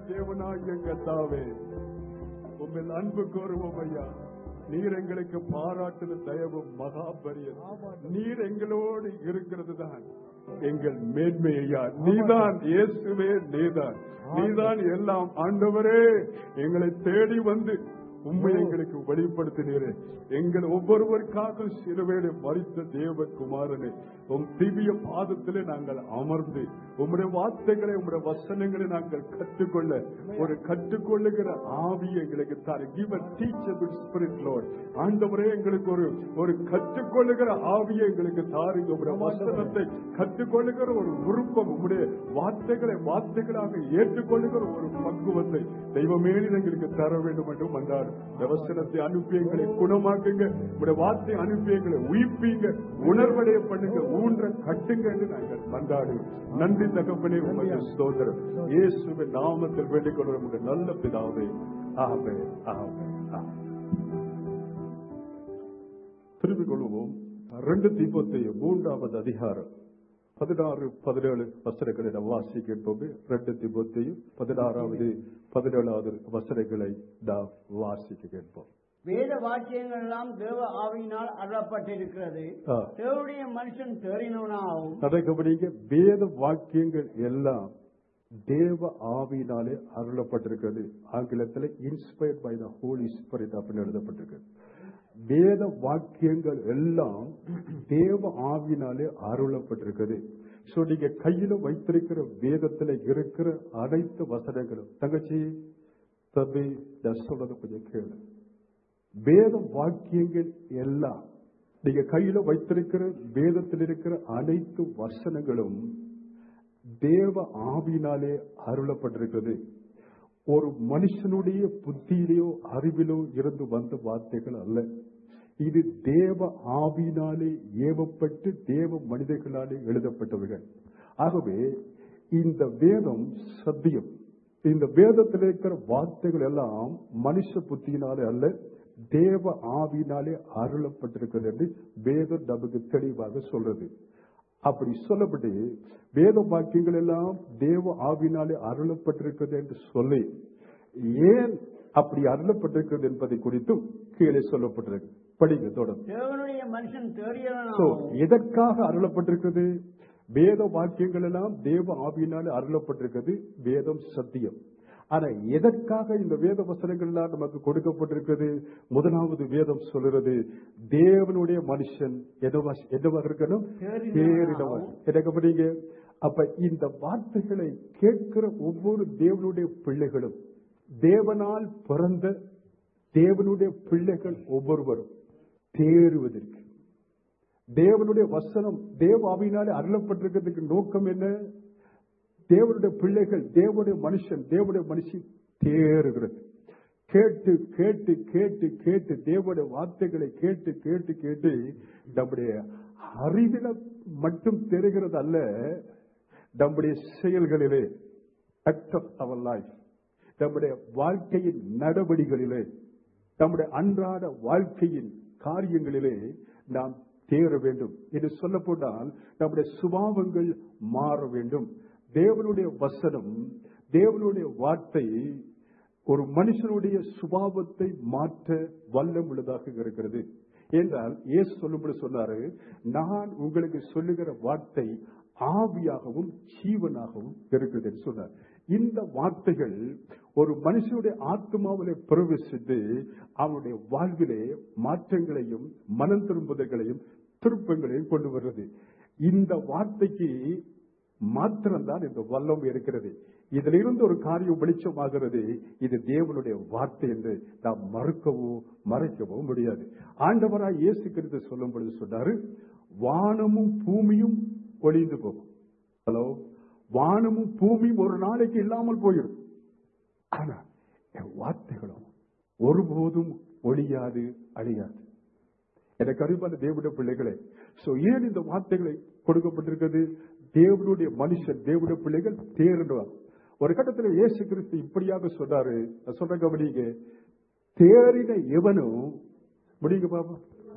தேவனாகிய கத்தாவே உங்கள் அன்பு கோருவோம் ஐயா நீர் எங்களுக்கு பாராட்டுன தயவும் மகாபரியம் நீர் எங்களோடு இருக்கிறது தான் எங்கள் மேன்மை ஐயா நீதான் இயேசுவே நீதான் நீதான் எல்லாம் ஆண்டவரே எங்களை தேடி வந்து உண்மை எங்களுக்கு வெளிப்படுத்தினீரே எங்கள் ஒவ்வொருவருக்காக சிறுவேளை மறித்த தேவகுமாரனே உம் திவ்ய பாதத்திலே நாங்கள் அமர்ந்து உம்முடைய வார்த்தைகளை உம்முடைய வசனங்களை நாங்கள் கற்றுக்கொள்ள ஒரு கற்றுக்கொள்ளுகிற ஆவி எங்களுக்கு தாரு give a teachable spirit Lord ஆண்டவரே எங்களுக்கு ஒரு ஒரு கற்றுக்கொள்ளுகிற ஆவியை எங்களுக்கு தாருங்க உம்முடைய வசனத்தை கற்றுக்கொள்ளுகிற ஒரு விருப்பம் உம்முடைய வார்த்தைகளை வார்த்தைகளாக ஏற்றுக்கொள்ளுகிற ஒரு பக்குவத்தை தெய்வமே எங்களுக்கு தர வேண்டும் என்று வந்தார் வசனத்தை அனுப்பி எங்களை குணமாக்குங்க உடைய வார்த்தை அனுப்பி எங்களை உயிர்ப்பீங்க உணர்வடைய பண்ணுங்க ஊன்ற கட்டுங்க என்று நாங்கள் மன்றாடு நன்றி தகப்பனே உமக்கு ஸ்தோத்திரம் இயேசுவின் நாமத்தில் வேண்டிக் கொள்கிற உங்களுடைய நல்ல பிதாவே ஆமே ஆமே ஆமே திரும்பிக் கொள்வோம் ரெண்டு தீபத்தையும் மூன்றாவது அதிகாரம் பதினாறு பதினேழு வசனங்களை நாம் வாசிக்கின்றோம் ரெண்டு திபத்தையும் பதினாறாவது பதினேழாவது வசனங்களை நாம் வாசிக்க கேட்போம் வேத வாக்கியங்கள் எல்லாம் தேவ ஆவியினால் அருளப்பட்டிருக்கிறது ஆ. தேவனுடைய மனுஷன் தேறினவனாகவும் அதை கவனிங்க வேத வாக்கியங்கள் எல்லாம் தேவ ஆவியினாலே அருளப்பட்டிருக்கிறது ஆங்கிலத்தில் inspired by the holy spirit அப்படின்னு எழுதப்பட்டிருக்கிறது வேத வாக்கியங்கள் எல்லாம் தேவ ஆவியினாலே அருளப்பட்டிருக்கிறது சோ நீங்க கையில வைத்திருக்கிற வேதத்துல இருக்கிற அனைத்து வசனங்களும் தங்கச்சி தம்பி நான் சொல்றது கொஞ்சம் கேளு வேத வாக்கியங்கள் எல்லாம் நீங்க கையில வைத்திருக்கிற வேதத்தில் இருக்கிற அனைத்து வசனங்களும் தேவ ஆவியினாலே அருளப்பட்டிருக்கிறது ஒரு மனுஷனுடைய புத்தியிலேயோ அறிவிலோ இருந்து வந்த வார்த்தைகள் அல்ல இது தேவ ஆவியினாலே ஏவப்பட்டு தேவ மனிதர்களாலே எழுதப்பட்டவைகள் ஆகவே இந்த வேதம் சத்தியம் இந்த வேதத்தில் இருக்கிற வார்த்தைகள் எல்லாம் மனுஷ புத்தியினாலே அல்ல தேவ ஆவியினாலே அருளப்பட்டிருக்கிறது என்று வேதம் நமக்கு தெளிவாக சொல்றது அப்படி சொல்லப்பட்டு வேத வாக்கியங்கள் எல்லாம் தேவ ஆவினாலே அருளப்பட்டிருக்கிறது என்று சொல்லி ஏன் அப்படி அருளப்பட்டிருக்கிறது என்பதை குறித்தும் கீழே சொல்லப்பட்டிருக்கு படிங்க தொடர்ந்து தேவனுடைய மனுஷன் So, தேறியவனாகவும் எதற்காக அருளப்பட்டிருக்கிறது வேத வாக்கியங்கள் எல்லாம் தேவ ஆவியினாலே அருளப்பட்டிருக்கிறது வேதம் சத்தியம் ஆனா எதற்காக இந்த வேத வசனங்கள் எல்லாம் நமக்கு கொடுக்கப்பட்டிருக்கிறது முதலாவது வேதம் சொல்லுறது தேவனுடைய மனுஷன் என்னவா என்னவாக இருக்கணும் தேறினவன் எனக்கு படிங்க அப்ப இந்த வார்த்தைகளை கேட்கிற ஒவ்வொரு தேவனுடைய பிள்ளைகளும் தேவனால் பிறந்த தேவனுடைய பிள்ளைகள் ஒவ்வொருவரும் தேறுவதற்கு தேவனுடைய வசனம் தேவ ஆவியினாலே அருளப்பட்டிருக்கிறதுக்கு நோக்கம் என்ன தேவனுடைய பிள்ளைகள் தேவனுடைய மனுஷன் தேவனுடைய மனுஷன் தேறுகிறது கேட்டு கேட்டு கேட்டு கேட்டு தேவனுடைய வார்த்தைகளை கேட்டு கேட்டு கேட்டு நம்முடைய அறிவில மட்டும் தெரிகிறது அல்ல நம்முடைய செயல்களிலே act of our life நம்முடைய வாழ்க்கையின் நடவடிகளிலே நம்முடைய அன்றாட வாழ்க்கையின் காரியங்களிலே நாம் தேர வேண்டும் என்று சொல்ல போனால் நம்முடைய சுபாவங்கள் மாற வேண்டும் தேவனுடைய வசனம் தேவனுடைய வார்த்தை ஒரு மனுஷனுடைய சுபாவத்தை மாற்ற வல்லம் உள்ளதாக இருக்கிறது என்றால் இயேசு சொல்லும்படி சொன்னாரு நான் உங்களுக்கு சொல்லுகிற வார்த்தை ஆவியாகவும் ஜீவனாகவும் இருக்கிறது என்று சொன்னார் இந்த வார்த்தைகள் ஒரு மனுஷனுடைய ஆத்மாவிலே பிரவேசித்து அவனுடைய வாழ்விலே மாற்றங்களையும் மனம் திரும்புதல்களையும் திருப்பங்களையும் கொண்டு வருகிறது இந்த வார்த்தைக்கு மாத்திரம்தான் இந்த வல்லம் இருக்கிறது இதுல இருந்து ஒரு காரியம் வெளிச்சமாகிறது இது தேவனுடைய வார்த்தை என்று நாம் மறுக்கவோ மறைக்கவோ முடியாது ஆண்டவராய் இயேசு கிறிஸ்து சொல்லும் பொழுது சொன்னாரு வானமும் பூமியும் ஒளிந்து போகும் ஹலோ வானமும் பூமியும் ஒரு நாளைக்கு இல்லாமல் போயிடும் ஆனா என் வார்த்தைகளும் ஒருபோதும் ஒழியாது அழியாது எனக்கு அறிவான தேவனுடைய பிள்ளைகளே சோ ஏன் இந்த வார்த்தைகளை கொடுக்கப்பட்டிருக்கிறது தேவனுடைய மனுஷன் தேவனுடைய பிள்ளைகள் தேர்ந்தவர் ஒரு கட்டத்தில் இயேசு கிறிஸ்து இப்படியாக சொன்னாரு நான் சொல்றேன் கவனிங்க தேறின எவனும் முடியுங்க பாப்பா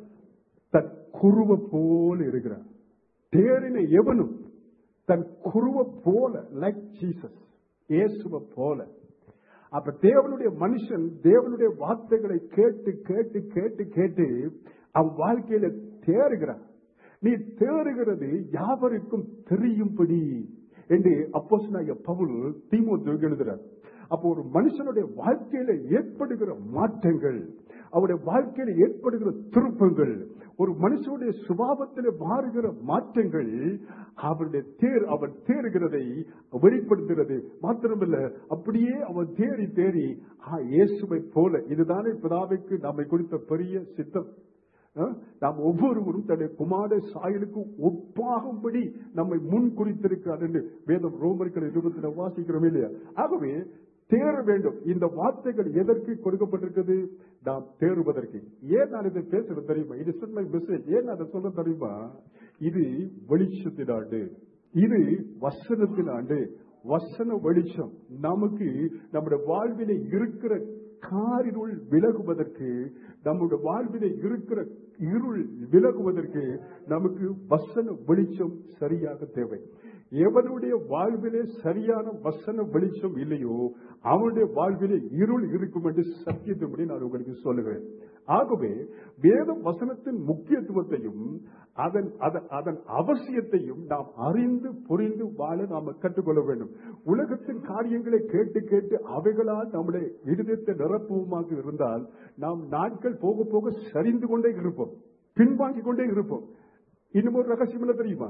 தன் குருவ போல இருக்கிறான் தேறின எவனும் தன் குருவ போல லைக் ஜீசஸ் இயேசுவ போல அப்ப தேவனுடைய மனுஷன் தேவனுடைய வார்த்தைகளை கேட்டு கேட்டு கேட்டு கேட்டு அவன் வாழ்க்கையில தேறுகிறான் நீ தேறுகிறது யாவருக்கும் தெரியும்படி என்று அப்போஸ்தலனாகிய பவுல் தீமோத்தேயுக்கு எழுதுறார் அப்போ ஒரு மனுஷனுடைய வாழ்க்கையில ஏற்படுகிற மாற்றங்கள் அவருடைய வாழ்க்கையில ஏற்படுகிற திருப்பங்கள் ஒரு மனுஷனுடைய சுபாவத்தில் மாறுகிற மாற்றங்கள் அவருடைய தேர் அவன் தேறுகிறதை வெளிப்படுத்துகிறது மாத்திரமல்ல அப்படியே அவன் தேறி தேறி ஆ, இயேசுவை போல இதுதானே பிதாவுக்கு நம்மை கொடுத்த பெரிய சித்தம் அஹ், நாம் ஒவ்வொருவரும் தன்னுடைய குமார சாயலுக்கு ஒப்பாகும்படி நம்மை முன் குறித்திருக்கிறார் என்று வேதம் ரோமர்கள் இருபத்தி வாசிக்கிறோம் இல்லையா ஆகவே தேர வேண்டும் இந்த வார்த்தைகள் எதற்கு கொடுக்கப்பட்டிருக்கிறது நாம் தேறுவதற்கு ஏன் நான் இதை பேசுறது தெரியுமா இது மை மெசேஜ் ஏன் நான் அதை சொல்ல தெரியுமா இது வெளிச்சத்தின் ஆண்டு இது வசனத்தின் ஆண்டு வசன வெளிச்சம் நமக்கு நம்முடைய வாழ்விலே இருக்கிற காரிருள் விலகுவதற்கு நம்முடைய வாழ்விலே இருக்கிற இருள் விலகுவதற்கு நமக்கு வசன வெளிச்சம் சரியாக தேவை எவனுடைய வாழ்விலே சரியான வசன வெளிச்சம் இல்லையோ அவனுடைய வாழ்விலே இருள் இருக்கும் என்று சத்தியத்தின்படி நான் உங்களுக்கு சொல்லுகிறேன் ஆகவே வேத வசனத்தின் முக்கியத்துவத்தையும் அதன் அதன் அதன் அவசியத்தையும் நாம் அறிந்து புரிந்து வாழ நாம் கற்றுக்கொள்ள வேண்டும் உலகத்தின் காரியங்களை கேட்டு கேட்டு அவைகளால் நம்முடைய இருதயத்தை நிரப்புவமாக இருந்தால் நாம் நாட்கள் போக போக சரிந்து கொண்டே இருப்போம் பின்வாங்கிக் கொண்டே இருப்போம் இன்னும் ஒரு ரகசியம் என்ன தெரியுமா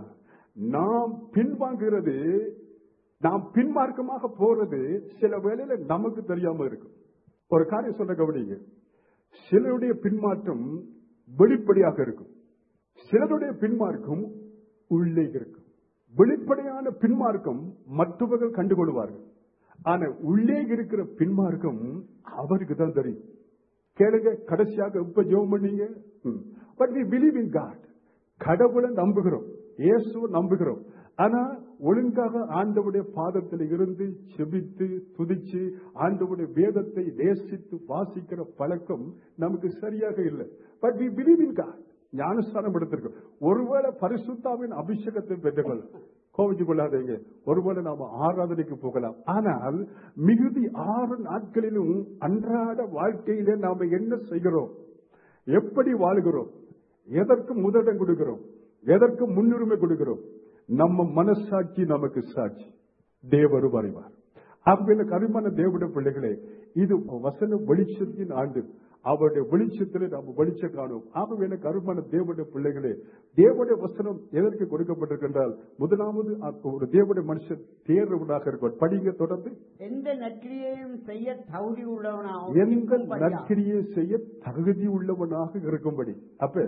நாம் பின்வாங்குகிறது நாம் பின்மார்க்கமாக போறது சில வேளையில நமக்கு தெரியாம இருக்கும் ஒரு காரியம் சொல்ற கவனிங்க சிலருடைய பின்மாற்றம் வெளிப்படையாக இருக்கும் சிலருடைய பின்மார்க்கம் உள்ளே இருக்கும் வெளிப்படையான பின்மார்க்கம் மற்றவர்கள் கண்டுகொள்வார்கள் ஆனா உள்ளே இருக்கிற பின்மார்க்கம் அவருக்கு தான் தெரியும் கேளுங்க கடைசியாக எப்ப ஜெபம் பண்ணீங்க but we believe in God கடவுளை நம்புகிறோம் இயேசுவை நம்புகிறோம் ஆனா ஒழுங்காக ஆண்டவுடைய பாதத்தில் இருந்து செபித்து துதிச்சு ஆண்டவுடைய வேதத்தை நேசித்து வாசிக்கிற பழக்கம் நமக்கு சரியாக இல்லை but we believe in God ஞானஸ்தானம் எடுத்திருக்கோம் ஒருவேளை பரிசுத்தாவின் அபிஷேகத்தை பெற்றுக்கொள்ள கோவிச்சு கொள்ளாதீங்க ஒருவேளை நாம ஆராதனைக்கு போகலாம் ஆனால் மிகுதி ஆறு நாட்களிலும் அன்றாட வாழ்க்கையில நாம என்ன செய்கிறோம் எப்படி வாழ்கிறோம் எதற்கு முதலிடம் கொடுக்கிறோம் எதற்கு முன்னுரிமை கொடுக்கிறோம் நம்ம மனசாட்சி நமக்கு சாட்சி தேவரும் அறிவார் அப்படின்னு கருமான தேவட பிள்ளைகளே இது வசன வெளிச்சத்தின் ஆண்டு அவருடைய வெளிச்சத்திலே நாம் வெளிச்சம் காணும் ஆகவே எனக்கு அருமான தேவனுடைய பிள்ளைகளே தேவனுடைய வசனம் எதற்கு கொடுக்கப்பட்டிருக்கின்றால் முதலாவது ஒரு தேவனுடைய மனுஷன் தேர்வுடாக இருக்கும் படிங்க தொடர்ந்து எந்த நற்கிரியையும் செய்ய தகுதி எந்த உள்ளவனாக நற்கிரியை செய்ய தகுதி உள்ளவனாக இருக்கும்படி அப்ப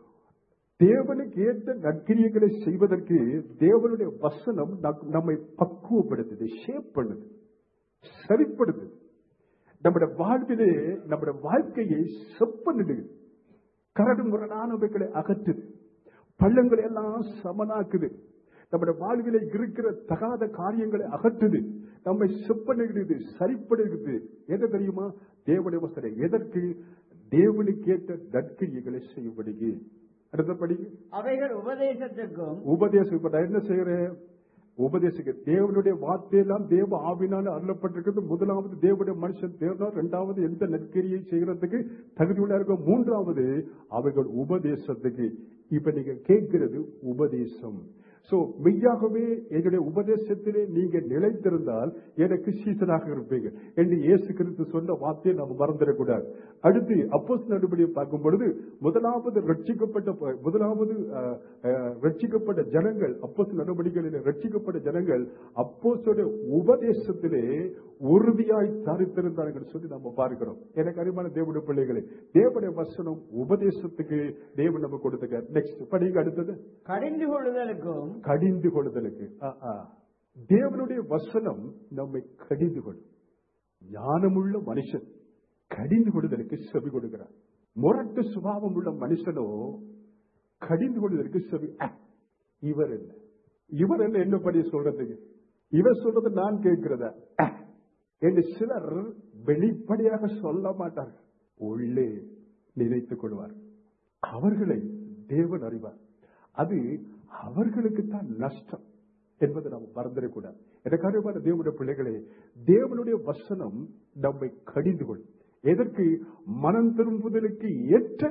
தேவனுக்கு ஏற்ற நற்கிரியைகளை செய்வதற்கு தேவனுடைய வசனம் நம்- நம்மை பக்குவப்படுத்துது ஷேப் பண்ணுது சரிப்படுது நம்முடைய வாழ்விலே நம்முடைய வாழ்க்கையை செப்பனிடுது கரடு முரடானவைகளை அகற்றுது பள்ளங்களை எல்லாம் சமனாக்குது நம்முடைய வாழ்விலே இருக்கிற தகாத காரியங்களை அகற்றுது நம்மை செப்பனிடுது சரிப்படுகிறது எது தெரியுமா தேவனுடைய வசனம் எதற்கு தேவனுக்கேற்ற நற்கிரியைகளை செய்யும்படிக்கு அடுத்த படிங்க அவைகள் உபதேசத்துக்கும் உபதேசம் இப்ப நான் என்ன செய்யறேன் உபதேசிக்க தேவனுடைய வார்த்தையெல்லாம் தேவ ஆவினால அருளப்பட்டிருக்கிறது முதலாவது தேவனுடைய மனுஷன் தேவனார் இரண்டாவது எந்த நற்கரியை செய்யறதுக்கு தகுதியுள்ள இருக்கும் மூன்றாவது அவைகள் உபதேசத்துக்கு இப்ப நீங்க கேட்கிறது உபதேசம் சோ மெய்யாகவே என்னுடைய உபதேசத்திலே நீங்க நிலைத்திருந்தால் எனக்கு சீசனாக இருப்பீங்க என்று இயேசு கிறிஸ்து சொன்ன வார்த்தையை நாம் மறந்துடக்கூடாது அடுத்து அப்போஸ் நடுபடியை பார்க்கும் பொழுது முதலாவது ரட்சிக்கப்பட்ட ப- முதலாவது அஹ், அஹ், ரட்சிக்கப்பட்ட ஜனங்கள் அப்போஸ் நடவடிக்கைகளில் ரட்சிக்கப்பட்ட ஜனங்கள் அப்போஸ்தலருடைய உபதேசத்திலே உறுதியாய் தரித்திருந்தார்கள் சொல்லி நம்ம பார்க்கிறோம் எனக்கு அறிமான தேவனுடைய பிள்ளைகளே தேவனுடைய வசனம் உபதேசத்துக்கு தேவன் நம்ம கொடுத்துக்க நெக்ஸ்ட் படிங்க அடுத்தது கடிந்து கொள்ளுதலுக்கும் கடிந்து கொள்ளுதலுக்கு ஆ, ஆ. தேவனுடைய வசனம் நம்மை கடிந்து கொள்ளும் ஞானமுள்ள மனுஷன் கடிந்து கொள்ளுதலுக்கு செவி கொடுக்கிறார் முரட்டு சுபாவம் உள்ள மனுஷனோ கடிந்து கொள்வதற்கு செவி அ, இவர் என்ன இவர் என்ன என்ன படி சொல்றதுக்கு இவர் சொல்றது நான் கேட்கிறதா அ, என்று சிலர் வெளிப்படையாக சொல்ல மாட்டார்கள் உள்ளே நினைத்துக் கொள்வார் அவர்களை தேவன் அறிவார் அது அவர்களுக்கு தான் நஷ்டம் என்பதை நாம் மறந்துடக்கூடாது எனக்கு அறிவான தேவனுடைய பிள்ளைகளே தேவனுடைய வசனம் நம்மை கடிந்து கொள்ளும் எதற்கு மனம் திரும்புதலுக்கு ஏற்ற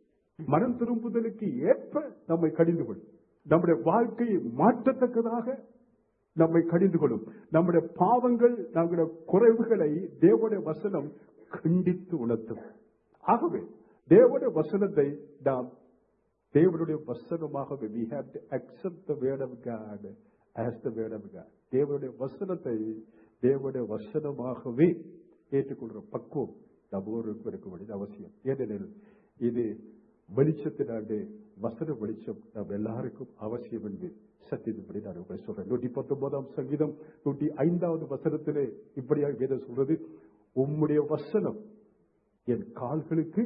மனம் திரும்புதலுக்கு ஏற்ப நம்மை கடிந்து கொள்ளும் நம்முடைய வாழ்க்கையை மாற்றத்தக்கதாக நம்மை கடிந்து கொள்ளும் நம்முடைய பாவங்கள் நம்முடைய குறைவுகளை தேவனுடைய வசனம் கண்டித்து உணர்த்தும் ஆகவே தேவனுடைய வசனத்தை நாம் தேவனுடைய வசனமாகவே we have to accept the word of God as the word of God தேவனுடைய வசனத்தை தேவனுடைய வசனமாகவே ஏற்றுக்கொள்கிற பக்குவம் நம்ம ஒருவருக்கும் இருக்க வேண்டியது அவசியம் ஏனெனில் இது வெளிச்சத்தினாண்டு வசன வெளிச்சம் நம்ம எல்லாருக்கும் அவசியம் என்று சத்தியத்தின்படி நான் உங்களை சொல்றேன் நூற்றி பத்தொன்பதாம் சங்கீதம் நூற்றி ஐந்தாவது வசனத்திலே இப்படியாக வேதம் சொல்றது உம்முடைய வசனம் என் கால்களுக்கு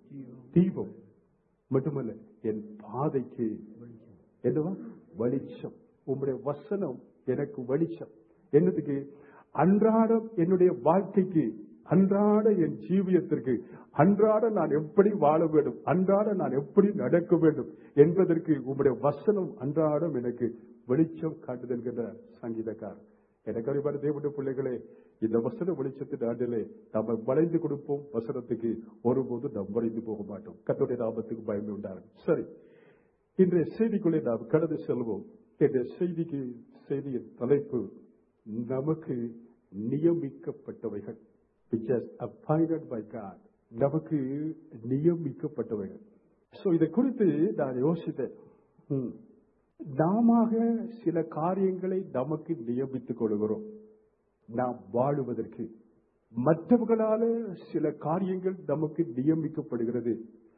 தீபம் மட்டுமல்ல என் பாதைக்கு என்னவா வெளிச்சம் உம்முடைய வசனம் எனக்கு வெளிச்சம் என்னதுக்கு அன்றாடம் என்னுடைய வாழ்க்கைக்கு அன்றாட என் ஜீவியத்திற்கு அன்றாட நான் எப்படி வாழ வேண்டும் அன்றாட நான் எப்படி நடக்க வேண்டும் என்பதற்கு உம்முடைய வசனம் அன்றாடம் எனக்கு வெளிச்சம் காட்டுது என்கின்ற சங்கீதக்காரர் எனக்கு அறிவான தேவனுடைய பிள்ளைகளே இந்த வசன வெளிச்சத்தின் ஆண்டிலே நம்ம வளைந்து கொடுப்போம் வசனத்துக்கு ஒருபோதும் நாம் வளைந்து போக மாட்டோம் கத்தோடைய நாமத்துக்கு பயமே உண்டாகும் சரி இன்றைய செய்திக்குள்ளே நாம் கடந்து செல்வோம் இன்றைய செய்திக்கு செய்தியின் தலைப்பு நமக்கு நியமிக்கப்பட்டவைகள் which is appointed by God நமக்கு நியமிக்கப்பட்டவைகள் சோ இதை குறித்து நான் யோசித்தேன் ம். நாமாக சில காரியங்களை நமக்கு நியமித்துக் கொள்கிறோம் நாம் வாழுவதற்கு மற்றவர்களால சில காரியங்கள் நமக்கு நியமிக்கப்படுகிறது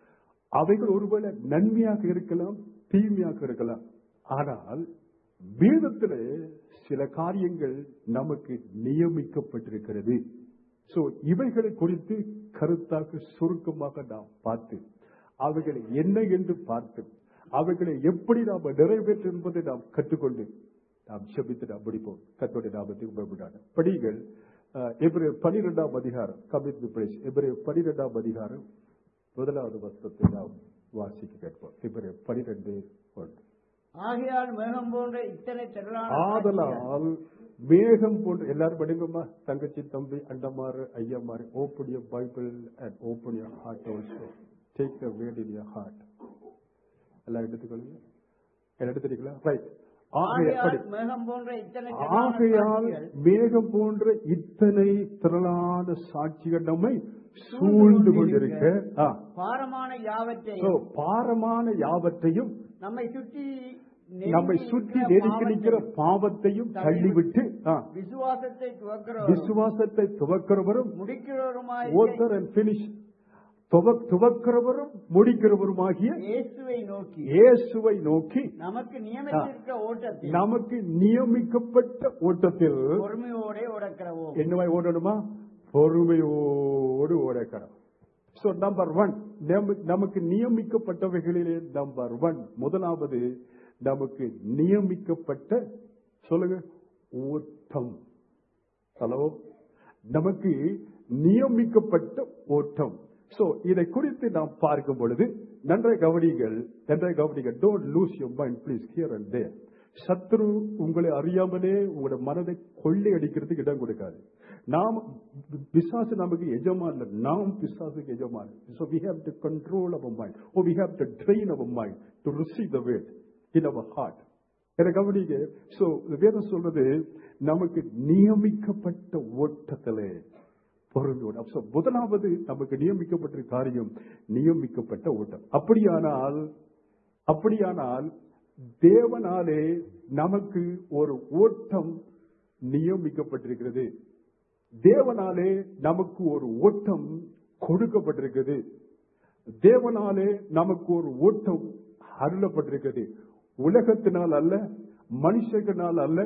அவைகள் ஒருவேளை நன்மையாக இருக்கலாம் தீமையாக இருக்கலாம் ஆனால் வேதத்திலே சில காரியங்கள் நமக்கு நியமிக்கப்பட்டிருக்கிறது சோ இவைகளை குறித்து கருத்தாக சுருக்கமாக நாம் பார்த்து அவைகளை என்ன என்று பார்த்து அவைகளை எப்படி நாம் நிறைவேற்று என்பதை நாம் கற்றுக்கொண்டு நாம் செபித்து நாம் முடிப்போம் கத்தோடைய நாமத்துக்கு பயப்படாத படிகள் எபிரே பனிரெண்டாம் அதிகாரம் கமிட் பிளேஸ் எபிரே பனிரெண்டாம் அதிகாரம் முதலாவது வசனத்தை நாம் வாசிக்க கேட்போம் எபிரே பனிரெண்டு ஒன்று ஆகையால் மேகம் போன்ற இத்தனை திரளான சாட்சிகள் ஆதலால் மேகம் போன்ற எல்லாரும் படிங்கம்மா தங்கச்சி தம்பி அண்டமாறு ஐயமாறு open your Bible and open your heart also take the word in your heart எல்லாம் எடுத்துக்கொள்ளுங்க எல்லாம் எடுத்துட்டீங்களா ரைட் ஆகையால் ஆகையால் மேகம் போன்ற இத்தனை திரளான ஆகையால் சாட்சிகள் மேகம் போன்ற இத்தனை திரளான சாட்சிகள் நம்மை சூழ்ந்து கொண்டிருக்க ஆ. பாரமான So, யாவற்றையும் பாரமான யாவற்றையும் நம்மை சுற்றி நம்மை சுற்றி நெருக்கி நிற்கிற பாவத்தையும் தள்ளிவிட்டு ஆ, விசுவாசத்தை துவக்கிறவரும் விசுவாசத்தை துவக்கிறவரும் முடிக்கிறவருமாய் ஓத்தர் அண்ட் பினிஷ் துவக்கிறவரும் முடிக்கிறவருமாகிய இயேசுவை நோக்கி இயேசுவை நோக்கி நமக்கு நியமித்திருக்க ஓட்டத்தில் நமக்கு நியமிக்கப்பட்ட ஓட்டத்தில் பொறுமையோட ஓடக்கிறவோம் என்னவாய் ஓடணுமா பொறுமையோடு ஓடக்கணும் சோ நம்பர் ஒன் நமக்கு நியமிக்கப்பட்டவைகளிலே நம்பர் ஒன் முதலாவது நமக்கு நியமிக்கப்பட்ட சொல்லுங்க ஓட்டம் ஹலோ நமக்கு நியமிக்கப்பட்ட ஓட்டம் சோ இதை குறித்து நாம் பார்க்கும் பொழுது நன்றாய் கவனிங்கள் நன்றாய் கவனிங்கள் don't lose your mind please here and there சத்ரு உங்களை அறியாமலே உங்களோட மனதை கொள்ளை அடிக்கிறதுக்கு இடம் கொடுக்காது நாம் பிசாசு நமக்கு எஜமான் இல்ல நாம் பிசாசுக்கு எஜமான் so we have to control our mind or we have to train our mind to receive the word in our heart என கவனிங்க சோ வேதம் சொல்றது நமக்கு நியமிக்கப்பட்ட ஓட்டத்திலே பொருளோடு அப்ப முதலாவது நமக்கு நியமிக்கப்பட்ட காரியம் நியமிக்கப்பட்ட ஓட்டம் அப்படியானால் அப்படியானால் தேவனாலே நமக்கு ஒரு ஓட்டம் நியமிக்கப்பட்டிருக்கிறது தேவனாலே நமக்கு ஒரு ஓட்டம் கொடுக்கப்பட்டிருக்கிறது தேவனாலே நமக்கு ஒரு ஓட்டம் அருளப்பட்டிருக்கிறது உலகத்தினால் அல்ல மனுஷர்களால் அல்ல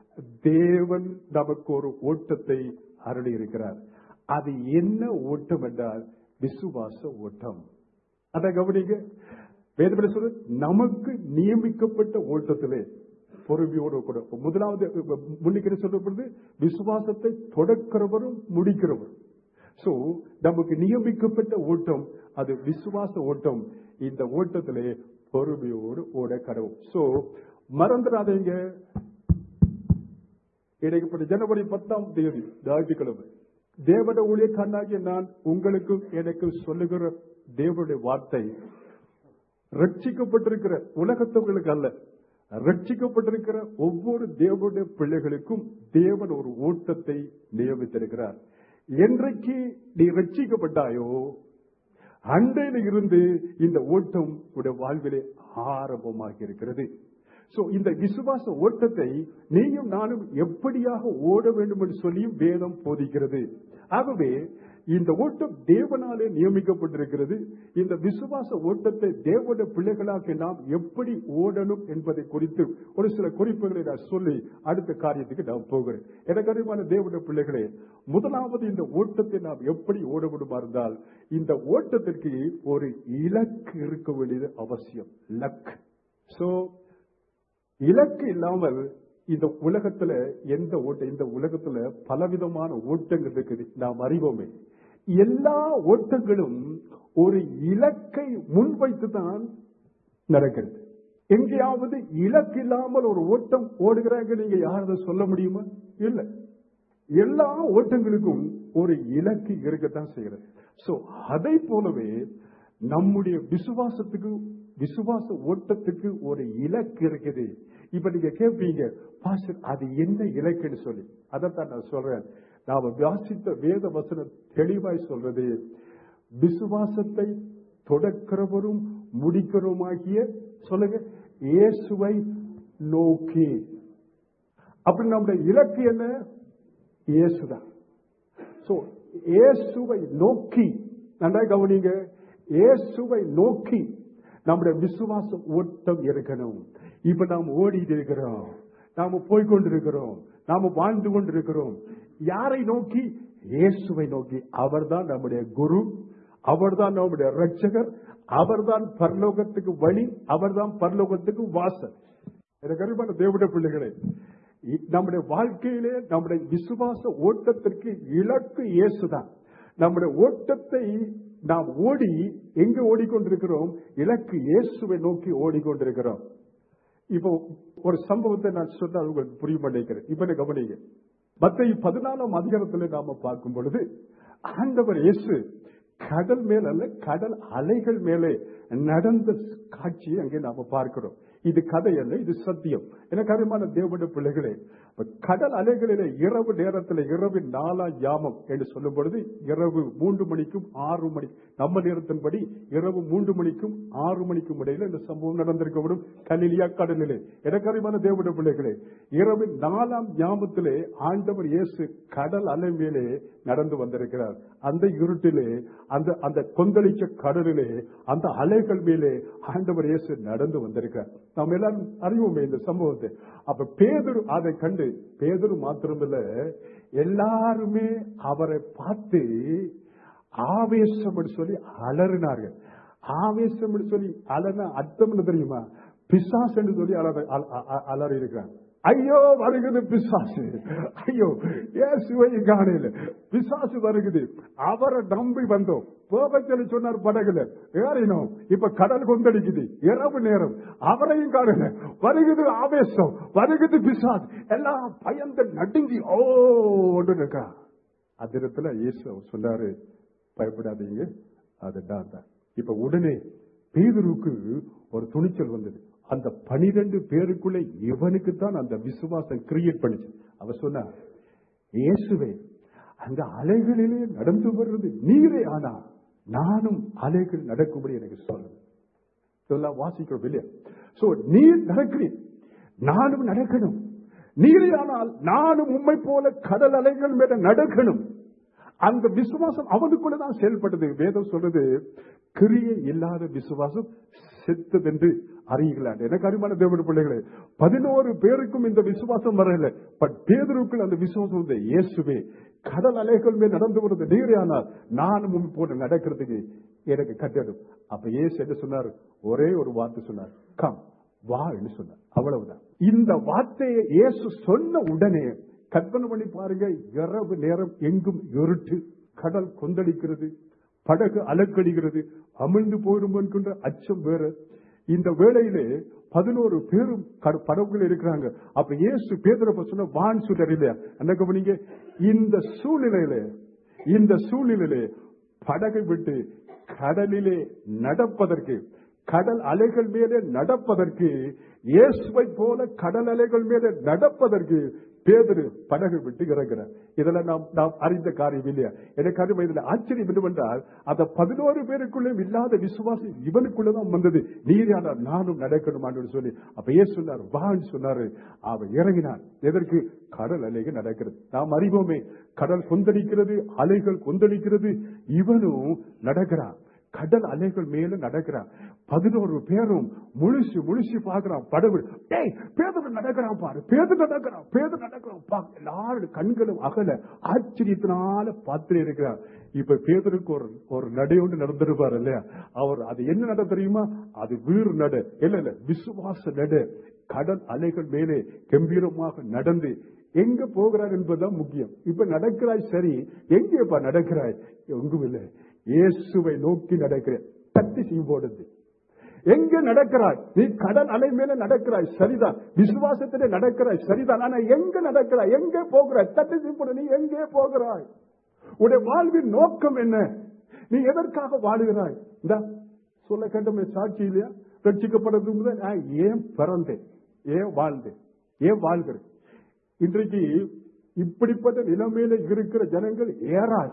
தேவன் நமக்கு ஒரு ஓட்டத்தை அருளி இருக்கிறார் அது என்ன ஓட்டம் என்றால் விசுவாச ஓட்டம் அதை கவனிங்க வேதபடி சொல்ற நமக்கு நியமிக்கப்பட்ட ஓட்டத்திலே பொறுமையோடு கூட முதலாவது முன்னிக்கிற சொல்லப்படுது விசுவாசத்தை தொடக்கிறவரும் முடிக்கிறவரும் சோ நமக்கு நியமிக்கப்பட்ட ஓட்டம் அது விசுவாச ஓட்டம் இந்த ஓட்டத்திலே பொறுமையோடு ஓட கடவும் சோ மறந்துடாதீங்க இடைப்பட்ட ஜனவரி பத்தாம் தேதி ஞாயிற்றுக்கிழமை தேவட ஊழியக்காரனாகிய நான் உங்களுக்கும் எனக்கும் சொல்லுகிற தேவனுடைய வார்த்தை ரட்சிக்கப்பட்டிருக்கிற உலகத்தவர்களுக்கு அல்ல ரட்சிக்கப்பட்டிருக்கிற ஒவ்வொரு தேவனுடைய பிள்ளைகளுக்கும் தேவன் ஒரு ஓட்டத்தை நியமித்திருக்கிறார் என்றைக்கு நீ ரட்சிக்கப்பட்டாயோ அண்டையில இருந்து இந்த ஓட்டம் உடைய வாழ்விலே ஆரம்பமாகி இருக்கிறது சோ இந்த விசுவாச ஓட்டத்தை நீயும் நானும் எப்படியாக ஓட வேண்டும் என்று சொல்லியும் வேதம் போதிக்கிறது ஆகவே இந்த ஓட்டம் தேவனாலே நியமிக்கப்பட்டிருக்கிறது இந்த விசுவாச ஓட்டத்தை தேவனுடைய பிள்ளைகளாக நாம் எப்படி ஓடணும் என்பதை குறித்து ஒரு சில குறிப்புகளை நான் சொல்லி அடுத்த காரியத்துக்கு நான் போகிறேன் எனக்கு அறிவான தேவனுடைய பிள்ளைகளே முதலாவது இந்த ஓட்டத்தை நாம் எப்படி ஓட முடியுமா இருந்தால் இந்த ஓட்டத்திற்கு ஒரு இலக்கு இருக்க வேண்டியது அவசியம் லக் சோ இலக்கு இல்லாமல் இந்த உலகத்துல எந்த ஓட்டம் இந்த உலகத்துல பலவிதமான ஓட்டங்கள் இருக்குது நாம் அறிவோமே எல்லா ஓட்டங்களும் ஒரு இலக்கை முன்வைத்து தான் நடக்கிறது எங்கேயாவது இலக்கு இல்லாமல் ஒரு ஓட்டம் ஓடுகிறாங்க நீங்க யாராவது சொல்ல முடியுமா இல்ல எல்லா ஓட்டங்களுக்கும் ஒரு இலக்கு இருக்கத்தான் செய்கிறது சோ அதை போலவே நம்முடைய விசுவாசத்துக்கு விசுவாச ஓட்டத்துக்கு ஒரு இலக்கு இருக்குது இப்ப நீங்க கேட்பீங்க பாஸ்டர் அது என்ன இலக்குன்னு சொல்லி அதைத்தான் நான் சொல்றேன் நாம வாசித்த வேத வசனம் தெளிவாய் சொல்றது விசுவாசத்தை தொடக்கிறவரும் முடிக்கிறவருமாகிய சொல்லுங்க இயேசுவை நோக்கி அப்படி நம்முடைய இலக்கு என்ன இயேசுதான் சோ இயேசுவை நோக்கி நன்றாக கவனிங்க இயேசுவை நோக்கி நம்முடைய விசுவாச ஓட்டம் இருக்கணும் இப்ப நாம் ஓடிட்டு இருக்கிறோம் நாம போய்கொண்டிருக்கிறோம் நாம வாழ்ந்து கொண்டிருக்கிறோம் யாரை நோக்கி இயேசுவை நோக்கி அவர்தான் நம்முடைய குரு அவர்தான் நம்முடைய ரட்சகர் அவர்தான் பரலோகத்துக்கு வழி அவர்தான் பரலோகத்துக்கு வாசல் எனக்கு அருமையான தேவடைய பிள்ளைகளே இ- நம்முடைய வாழ்க்கையிலே நம்முடைய விசுவாச ஓட்டத்திற்கு இலக்கு இயேசுதான் நம்முடைய ஓட்டத்தை நாம் ஓடி எங்க ஓடிக்கொண்டிருக்கிறோம் இலக்கு இயேசுவை நோக்கி ஓடிக்கொண்டிருக்கிறோம் இப்போ ஒரு சம்பவத்தை நான் சொன்னால் உங்களுக்கு புரிய மாட்டேங்கிறேன் இப்ப என்ன கவனிங்க மத்திய பதினாலாம் அதிகாரத்துல நாம பார்க்கும் பொழுது ஆண்டவர் இயேசு கடல் மேல் அல்ல கடல் அலைகள் மேலே நடந்த காட்சியை அங்கே நாம பார்க்கிறோம் இது கதை அல்ல இது சத்தியம் எனக்கு அருமான தேவனுடைய பிள்ளைகளே அப்ப கடல் அலைகளிலே இரவு நேரத்தில் இரவின் நாலாம் யாமம் என்று சொல்லும் பொழுது இரவு மூன்று மணிக்கும் ஆறு மணி நம்ம நேரத்தின்படி இரவு மூன்று மணிக்கும் ஆறு மணிக்கும் இடையில இந்த சம்பவம் நடந்திருக்க விடும் கலிலியா கடலிலே எனக்கு அருமையான தேவனுடைய பிள்ளைகளே இரவின் நாலாம் யாமத்திலே ஆண்டவர் இயேசு கடல் அலை மேலே நடந்து வந்திருக்கிறார் அந்த இருட்டிலே அந்த அந்த கொந்தளிச்ச கடலிலே அந்த அலைகள் மேலே ஆண்டவர் இயேசு நடந்து வந்திருக்கிறார் நாம் எல்லாரும் அறிவோமே இந்த சம்பவத்தை அப்ப பேதுரு அதை கண்டு பேதுரு மாத்திரமில்ல எல்லாருமே அவரை பார்த்து ஆவேசம் என்று சொல்லி அலறினார்கள் ஆவேசம் என்று சொல்லி அலன அர்த்தம் என்ன தெரியுமா பிசாஸ் என்று சொல்லி அலற அல- அ- அலறி இருக்கிறாங்க ஐயோ வருகுது பிசாசு ஐயோ இயேசுவை காணையில பிசாசு வருகுது அவரை நம்பி வந்தோம் போபச்சலி சொன்னார் படகுல ஏறினோம் இப்ப கடல் கொந்தளிக்குது இரவு நேரம் அவரையும் காணல வருகுது ஆவேசம் வருகுது பிசாஸ் எல்லாம் பயந்து நடுங்கி ஓ இருக்கா அதிரத்துல இயேசு அவர் சொன்னாரு பயப்படாதீங்க அது நான் தான் இப்ப உடனே பேதுருக்கு ஒரு துணிச்சல் வந்தது அந்த பனிரெண்டு பேருக்குள்ள இவனுக்கு தான் அந்த விசுவாசம் கிரியேட் பண்ணுச்சு அவ சொன்னா இயேசுவே அந்த அலைகளிலே நடந்து வர்றது நீரே ஆனா நானும் அலைகள் நடக்கும்படி எனக்கு சொல்லுங்க இதெல்லாம் வாசிக்கிறோம் இல்லையா சோ நீர் நடக்கிறீர் நானும் நடக்கணும் நீரே ஆனால் நானும் உம்மை போல கடல் அலைகள் மேல நடக்கணும் அந்த விசுவாசம் அவனுக்குள்ள தான் செயல்பட்டது வேதம் சொல்றது கிரியை இல்லாத விசுவாசம் செத்ததென்று அறியுங்களான் எனக்கு அருமான தேவனுடைய பிள்ளைகளே பதினோரு பேருக்கும் இந்த விசுவாசம் வரல பட் பேதருக்குள் அந்த விசுவாசம் வந்து இயேசுவே கடல் அலைகள் மேல் நடந்து வருது நீரே ஆனால் நானும் உண்மை போட்டு நடக்கிறதுக்கு எனக்கு கட்டடும் அப்ப இயேசு என்ன சொன்னார் ஒரே ஒரு வார்த்தை சொன்னார் கம் வா என்று சொன்னார் அவ்வளவுதான் இந்த வார்த்தையை இயேசு சொன்ன உடனே கற்பனை பண்ணி பாருங்க இரவு நேரம் எங்கும் இருட்டு கடல் கொந்தளிக்கிறது படகு அலக்கடிக்கிறது அமிழ்ந்து போயிடும் என்கின்ற அச்சம் வேற இந்த வேளையிலே பதினோரு பேரும் கட- படகுல இருக்கிறாங்க அப்ப இயேசு பேதுரை சொன்ன வான் சுடர் இல்லையா என்ன கவனிங்க இந்த சூழ்நிலையில இந்த சூழ்நிலையிலே படகை விட்டு கடலிலே நடப்பதற்கு கடல் அலைகள் மேலே நடப்பதற்கு இயேசுவை போல கடல் அலைகள் மேலே நடப்பதற்கு பேதரு படகை விட்டு இறங்குறார் இதெல்லாம் நாம் நாம் அறிந்த காரியம் இல்லையா எனக்கு அருமை இதுல ஆச்சரியம் என்னவென்றால் அந்த பதினோரு பேருக்குள்ளே இல்லாத விசுவாசம் இவனுக்குள்ளதான் வந்தது நீரான நானும் நடக்கணுமான்னு சொல்லி அப்ப ஏன் சொன்னார் வான்னு சொன்னாரு அவன் இறங்கினான் எதற்கு கடல் அலைகள் நடக்கிறது நாம் அறிவோமே கடல் கொந்தளிக்கிறது அலைகள் கொந்தளிக்கிறது இவனும் நடக்கிறான் கடல் அலைகள் மேல நடக்கிறான் பதினோரு பேரும் முழுசு முழுசு பாக்குறான் படகு டேய் பேதர் நடக்கிறான் பாரு பேதர் நடக்கிறான் பேதர் நடக்கிறான் பா எல்லாரும் கண்களும் அகல ஆச்சரியத்தினால பார்த்துட்டு இருக்கிறார் இப்ப பேதருக்கு ஒரு ஒரு நடை ஒன்று நடந்திருப்பார் இல்லையா அவர் அது என்ன நட தெரியுமா அது வீறு நட இல்ல இல்ல விசுவாச நட கடல் அலைகள் மேலே கம்பீரமாக நடந்து எங்க போகிறார் என்பதுதான் முக்கியம் இப்ப நடக்கிறாய் சரி எங்கேப்பா நடக்கிறாய் எங்கும் இல்லை இயேசுவை நோக்கி நடக்கிறேன் தட்டி செய்வோடுது எங்க நடக்கிறாய் நீ கடல் அலை மேல நடக்கிறாய் சரிதான் விசுவாசத்திலே நடக்கிறாய் சரிதான் ஆனா எங்க நடக்கிறாய் எங்கே போகிறாய் தட்டி செய்வோடு நீ எங்கே போகிறாய் உடைய வாழ்வின் நோக்கம் என்ன நீ எதற்காக வாழுகிறாய் இந்த சொல்ல கேட்டமே சாட்சி இல்லையா ரட்சிக்கப்படுறது முதல் நான் ஏன் பிறந்தேன் ஏன் வாழ்ந்தேன் ஏன் வாழ்கிறேன் இன்றைக்கு இப்படிப்பட்ட நிலைமையில இருக்கிற ஜனங்கள் ஏறாது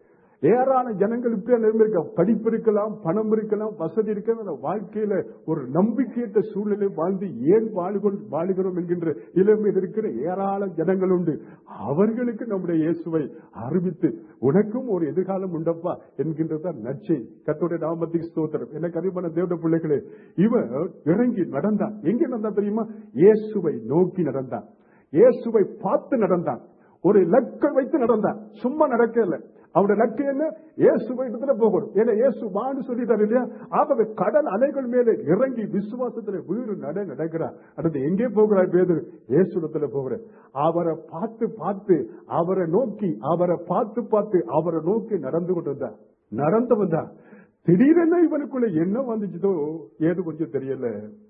ஏராள ஜனங்கள் இப்படி இருக்க படிப்பு இருக்கலாம் பணம் இருக்கலாம் வசதி இருக்கலாம் அந்த வாழ்க்கையில ஒரு நம்பிக்கையற்ற சூழ்நிலை வாழ்ந்து ஏன் வாழுகொள் வாழுகிறோம் என்கின்ற நிலைமையில் இருக்கிற ஏராள ஜனங்கள் உண்டு அவர்களுக்கு நம்முடைய இயேசுவை அறிவித்து உனக்கும் ஒரு எதிர்காலம் உண்டப்பா என்கின்றதான் நச்சை கத்தோடைய நாமத்துக்கு ஸ்தோத்திரம் எனக்கு அறிவான தேவட பிள்ளைகளே இவன் இறங்கி நடந்தான் எங்க நடந்தான் தெரியுமா இயேசுவை நோக்கி நடந்தான் இயேசுவை பார்த்து நடந்தான் ஒரு லக்கை வைத்து நடந்தான் சும்மா நடக்கல அவருடைய லக்கு என்ன இயேசுவை இடத்துல போகணும் ஏன்னா இயேசு வான்னு சொல்லிட்டாரு இல்லையா ஆகவே கடல் அலைகள் மேலே இறங்கி விசுவாசத்துல வீடு நட நடக்கிறார் அடுத்து எங்கே போகிறார் பேரு இயேசு இடத்துல போகிற அவரை பார்த்து பார்த்து அவரை நோக்கி அவரை பார்த்து பார்த்து அவரை நோக்கி நடந்து கொண்டிருந்தார் நடந்து வந்தான் திடீரென இவனுக்குள்ள என்ன வந்துச்சுதோ ஏது கொஞ்சம் தெரியல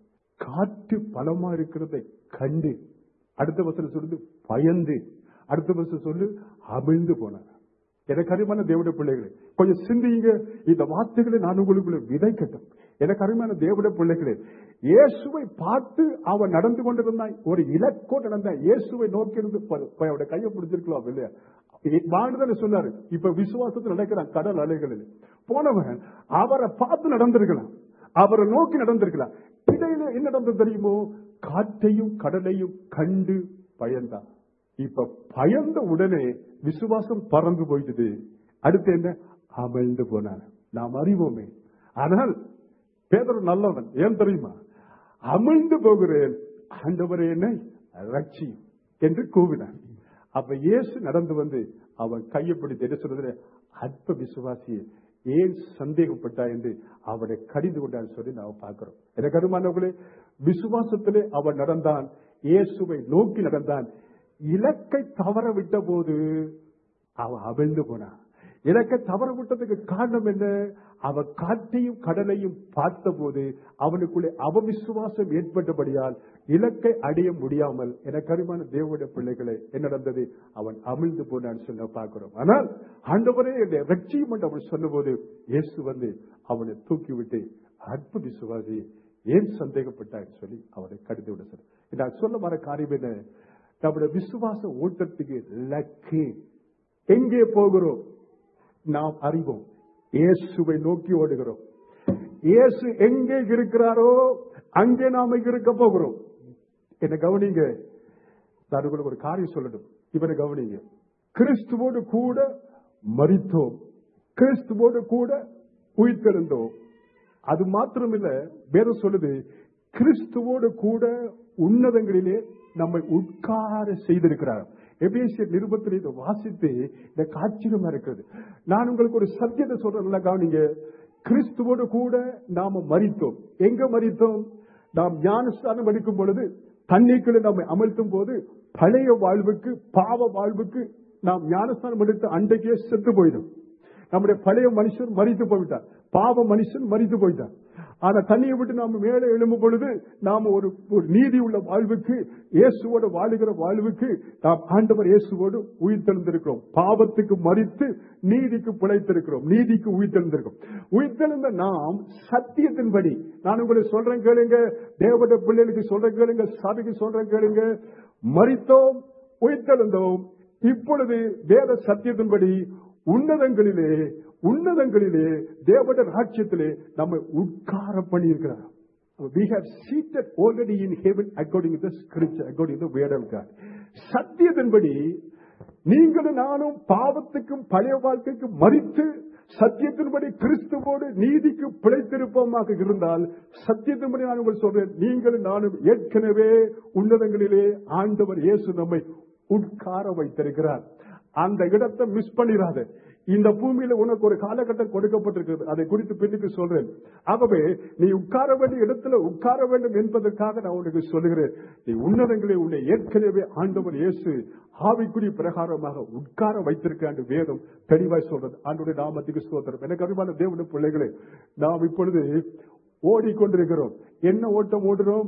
காற்று பலமா இருக்கிறதை கண்டு அடுத்த வசனம் சொல்லுது பயந்து அடுத்த வருஷம் சொல்லு அமிழ்ந்து போனார் எனக்கு அருமையான தேவடைய பிள்ளைகளே கொஞ்சம் சிந்திங்க இந்த வார்த்தைகளை நான் உங்களுக்குள்ள விதைக்கட்டும் எனக்கு அருமையான தேவடைய பிள்ளைகளே இயேசுவை பார்த்து அவன் நடந்து கொண்டிருந்தான் ஒரு இலக்கோ நடந்தான் இயேசுவை நோக்கி இருந்து ப- ப- அவருடைய கையை பிடிச்சிருக்கலாம் இல்லையா வாழ்ந்ததை சொன்னாரு இப்ப விசுவாசத்தில் நடக்கிறான் கடல் அலைகளில் போனவன் அவரை பார்த்து நடந்திருக்கலாம் அவரை நோக்கி நடந்திருக்கலாம் இடையில என்ன நடந்தது தெரியுமோ காற்றையும் கடலையும் கண்டு பயந்தான் இப்ப பயந்த உடனே விசுவாசம் பறந்து போயிட்டது அடுத்து என்ன அமிழ்ந்து போனான் நாம் அறிவோமே ஆனால் பேதர் நல்லவன் ஏன் தெரியுமா அமிழ்ந்து போகிறேன் ஆண்டவரே என்னை ரட்சியும் என்று கூவினான் அப்ப இயேசு நடந்து வந்து அவன் கையை பிடித்து என்ன சொல்றது அற்ப விசுவாசியை ஏன் சந்தேகப்பட்டா என்று அவனை கடிந்து கொண்டான்னு சொல்லி நாம் பார்க்கிறோம் எனக்கு அருமானவர்களே விசுவாசத்திலே அவன் நடந்தான் இயேசுவை நோக்கி நடந்தான் இலக்கை தவற விட்ட போது அவன் அவிழ்ந்து போனான் இலக்கை தவற விட்டதுக்கு காரணம் என்ன அவன் காற்றையும் கடலையும் பார்த்தபோது அவனுக்குள்ளே அவவிசுவாசம் ஏற்பட்டபடியால் இலக்கை அடைய முடியாமல் எனக்கு அருமான தேவனுடைய பிள்ளைகளை என்ன நடந்தது அவன் அமிழ்ந்து போனான்னு சொல்ல பார்க்கிறோம் ஆனால் ஆண்டவரே என்னை ரட்சியும் என்று அவன் சொன்னபோது இயேசு வந்து அவனை தூக்கிவிட்டு அற்பு விசுவாசி ஏன் சந்தேகப்பட்டான்னு சொல்லி அவனை கடிந்து விட சொல்லி நான் சொல்ல வர காரியம் என்ன நம்முடைய விசுவாச ஓட்டத்துக்கு லக்கு எங்கே போகிறோம் நாம் அறிவோம் இயேசுவை நோக்கி ஓடுகிறோம் இயேசு எங்கே இருக்கிறாரோ அங்கே நாம இருக்க போகிறோம் என்ன கவனிங்க நான் உங்களுக்கு ஒரு காரியம் சொல்லணும் இவனை கவனிங்க கிறிஸ்துவோடு கூட மரித்தோம் கிறிஸ்துவோடு கூட உயிர்த்தெழுந்தோம் அது மாத்திரமில்ல வேற சொல்லுது கிறிஸ்துவோடு கூட உன்னதங்களிலே நம்மை உட்கார செய்திருக்கிறார் எபேசியர் நிருபத்தில் இதை வாசித்து இந்த காட்சியமா இருக்கிறது நான் உங்களுக்கு ஒரு சத்தியத்தை சொல்றேன்ல கவனிங்க கிறிஸ்துவோடு கூட நாம மறித்தோம் எங்க மறித்தோம் நாம் ஞானஸ்தானம் எடுக்கும் பொழுது தண்ணீர்களை நம்மை அமர்த்தும் போது பழைய வாழ்வுக்கு பாவ வாழ்வுக்கு நாம் ஞானஸ்தானம் எடுத்து அன்றைக்கே செத்து போயிடும் நம்முடைய பழைய மனுஷன் மறித்து போய்விட்டார் பாவ மனுஷன் மறித்து போயிட்டார் ஆனா தண்ணியை விட்டு நாம் மேலே எழும்பும் பொழுது நாம் ஒரு ஒரு நீதி உள்ள வாழ்வுக்கு இயேசுவோடு வாழுகிற வாழ்வுக்கு நாம் ஆண்டவர் இயேசுவோடு உயிர்த்தெழுந்திருக்கிறோம் பாவத்துக்கு மறித்து நீதிக்கு பிழைத்திருக்கிறோம் நீதிக்கு உயிர்த்தெழுந்திருக்கிறோம் உயிர்த்தெழுந்த நாம் சத்தியத்தின்படி நான் உங்களுக்கு சொல்றேன் கேளுங்க தேவட பிள்ளைகளுக்கு சொல்றேன் கேளுங்க சபைக்கு சொல்றேன் கேளுங்க மறித்தோம் உயிர்த்தெழுந்தோம் இப்பொழுது வேத சத்தியத்தின்படி உன்னதங்களிலே உன்னதங்களிலே தேவட ராஜ்யத்திலே நம்ம உட்கார பண்ணியிருக்கிறார் We have seated already in heaven according to the scripture, according to the word of God. சத்தியத்தின்படி நீங்களும் நானும் பாவத்துக்கும் பழைய வாழ்க்கைக்கும் மறித்து சத்தியத்தின்படி கிறிஸ்துவோடு நீதிக்கு பிழைத்திருப்போமாக இருந்தால் சத்தியத்தின்படி நான் உங்களுக்கு சொல்றேன் நீங்களும் நானும் ஏற்கனவே உன்னதங்களிலே ஆண்டவர் இயேசு நம்மை உட்கார வைத்திருக்கிறார் அந்த இடத்தை மிஸ் பண்ணிடாத இந்த பூமியில உனக்கு ஒரு காலகட்டம் கொடுக்கப்பட்டிருக்கிறது அதை குறித்து பின்னுக்கு சொல்றேன் ஆகவே நீ உட்கார வேண்டிய இடத்துல உட்கார வேண்டும் என்பதற்காக நான் உனக்கு சொல்லுகிறேன் நீ உன்னதங்களை உன்னை ஏற்கனவே ஆண்டவர் இயேசு ஆவிக்குரிய பிரகாரமாக உட்கார வைத்திருக்க வேதம் தெளிவாய் சொல்றது ஆண்டுடைய நாமத்துக்கு ஸ்தோத்திரம் எனக்கு அறிவான தேவனுடைய பிள்ளைகளே நாம் இப்பொழுது ஓடிக்கொண்டிருக்கிறோம் என்ன ஓட்டம் ஓடுறோம்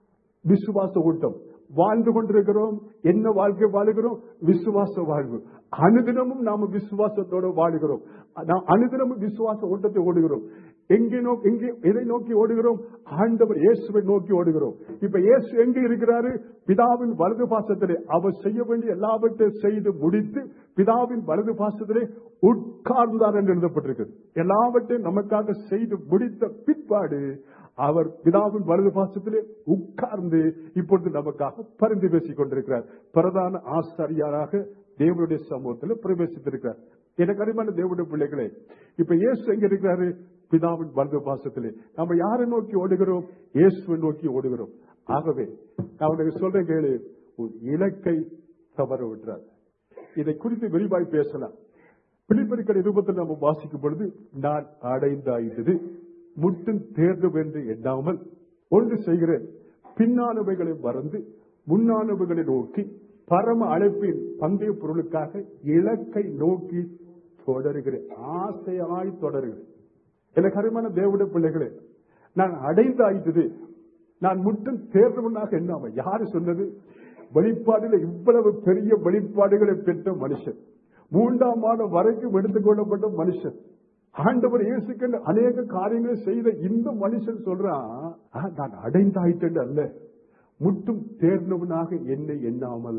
விசுவாச ஓட்டம் வாழ்ந்து கொண்டிருக்கிறோம் என்ன வாழ்க்கை வாழுகிறோம் விசுவாச வாழ்வு அனுதினமும் நாம விசுவாசத்தோட வாழுகிறோம் நாம் அனுதினமும் விசுவாச ஓட்டத்தை ஓடுகிறோம் எங்கே நோக்கி எங்கே எதை நோக்கி ஓடுகிறோம் ஆண்டவர் இயேசுவை நோக்கி ஓடுகிறோம் இப்ப இயேசு எங்க இருக்கிறாரு பிதாவின் வலது பாசத்திலே அவர் செய்ய வேண்டிய எல்லாவற்றையும் செய்து முடித்து பிதாவின் வலது பாசத்திலே உட்கார்ந்தார் என்று எழுதப்பட்டிருக்கிறது எல்லாவற்றையும் நமக்காக செய்து முடித்த பிற்பாடு அவர் பிதாவின் வலது பாசத்திலே உட்கார்ந்து இப்பொழுது நமக்காக பரிந்து பேசிக் கொண்டிருக்கிறார் பிரதான ஆசாரியாராக தேவனுடைய சமூகத்தில் பிரவேசித்திருக்கிறார் எனக்கு அறிமான தேவனுடைய பிள்ளைகளே இப்ப இயேசு எங்க இருக்கிறாரு பிதாவின் வலது பாசத்திலே நம்ம யாரை நோக்கி ஓடுகிறோம் இயேசுவை நோக்கி ஓடுகிறோம் ஆகவே நான் உனக்கு சொல்றேன் கேளு உன் இலக்கை தவற விட்டுறார் இதை குறித்து விரிவாய் பேசலாம் பிலிப்பரிக்கடை ரூபத்தில் நம்ம வாசிக்கும் பொழுது நான் அடைந்தாயிட்டது முட்டும் தேர்ந்தோம் என்று எண்ணாமல் ஒன்று செய்கிறேன் பின்னானவைகளை மறந்து முன்னானவைகளை நோக்கி பரம அழைப்பின் பந்தய பொருளுக்காக இலக்கை நோக்கி தொடருகிறேன் ஆசையாய் தொடருகிறேன் எனக்கு அருமான தேவடைய பிள்ளைகளே நான் அடைந்தாயிட்டது நான் முட்டும் தேர்ந்தவனாக எண்ணாம யாரு சொன்னது வெளிப்பாடுல இவ்வளவு பெரிய வெளிப்பாடுகளை பெற்ற மனுஷன் மூன்றாம் மாதம் வரைக்கும் எடுத்துக்கொள்ளப்பட்ட மனுஷன் ஆண்டவர் இயேசுக்கு அநேக காரியங்களை செய்த இந்த மனுஷன் சொல்றான் "ஆ, நான் அடைந்தாயிட்டேன் அல்ல முட்டும் தேர்ந்தவனாக என்னை எண்ணாமல்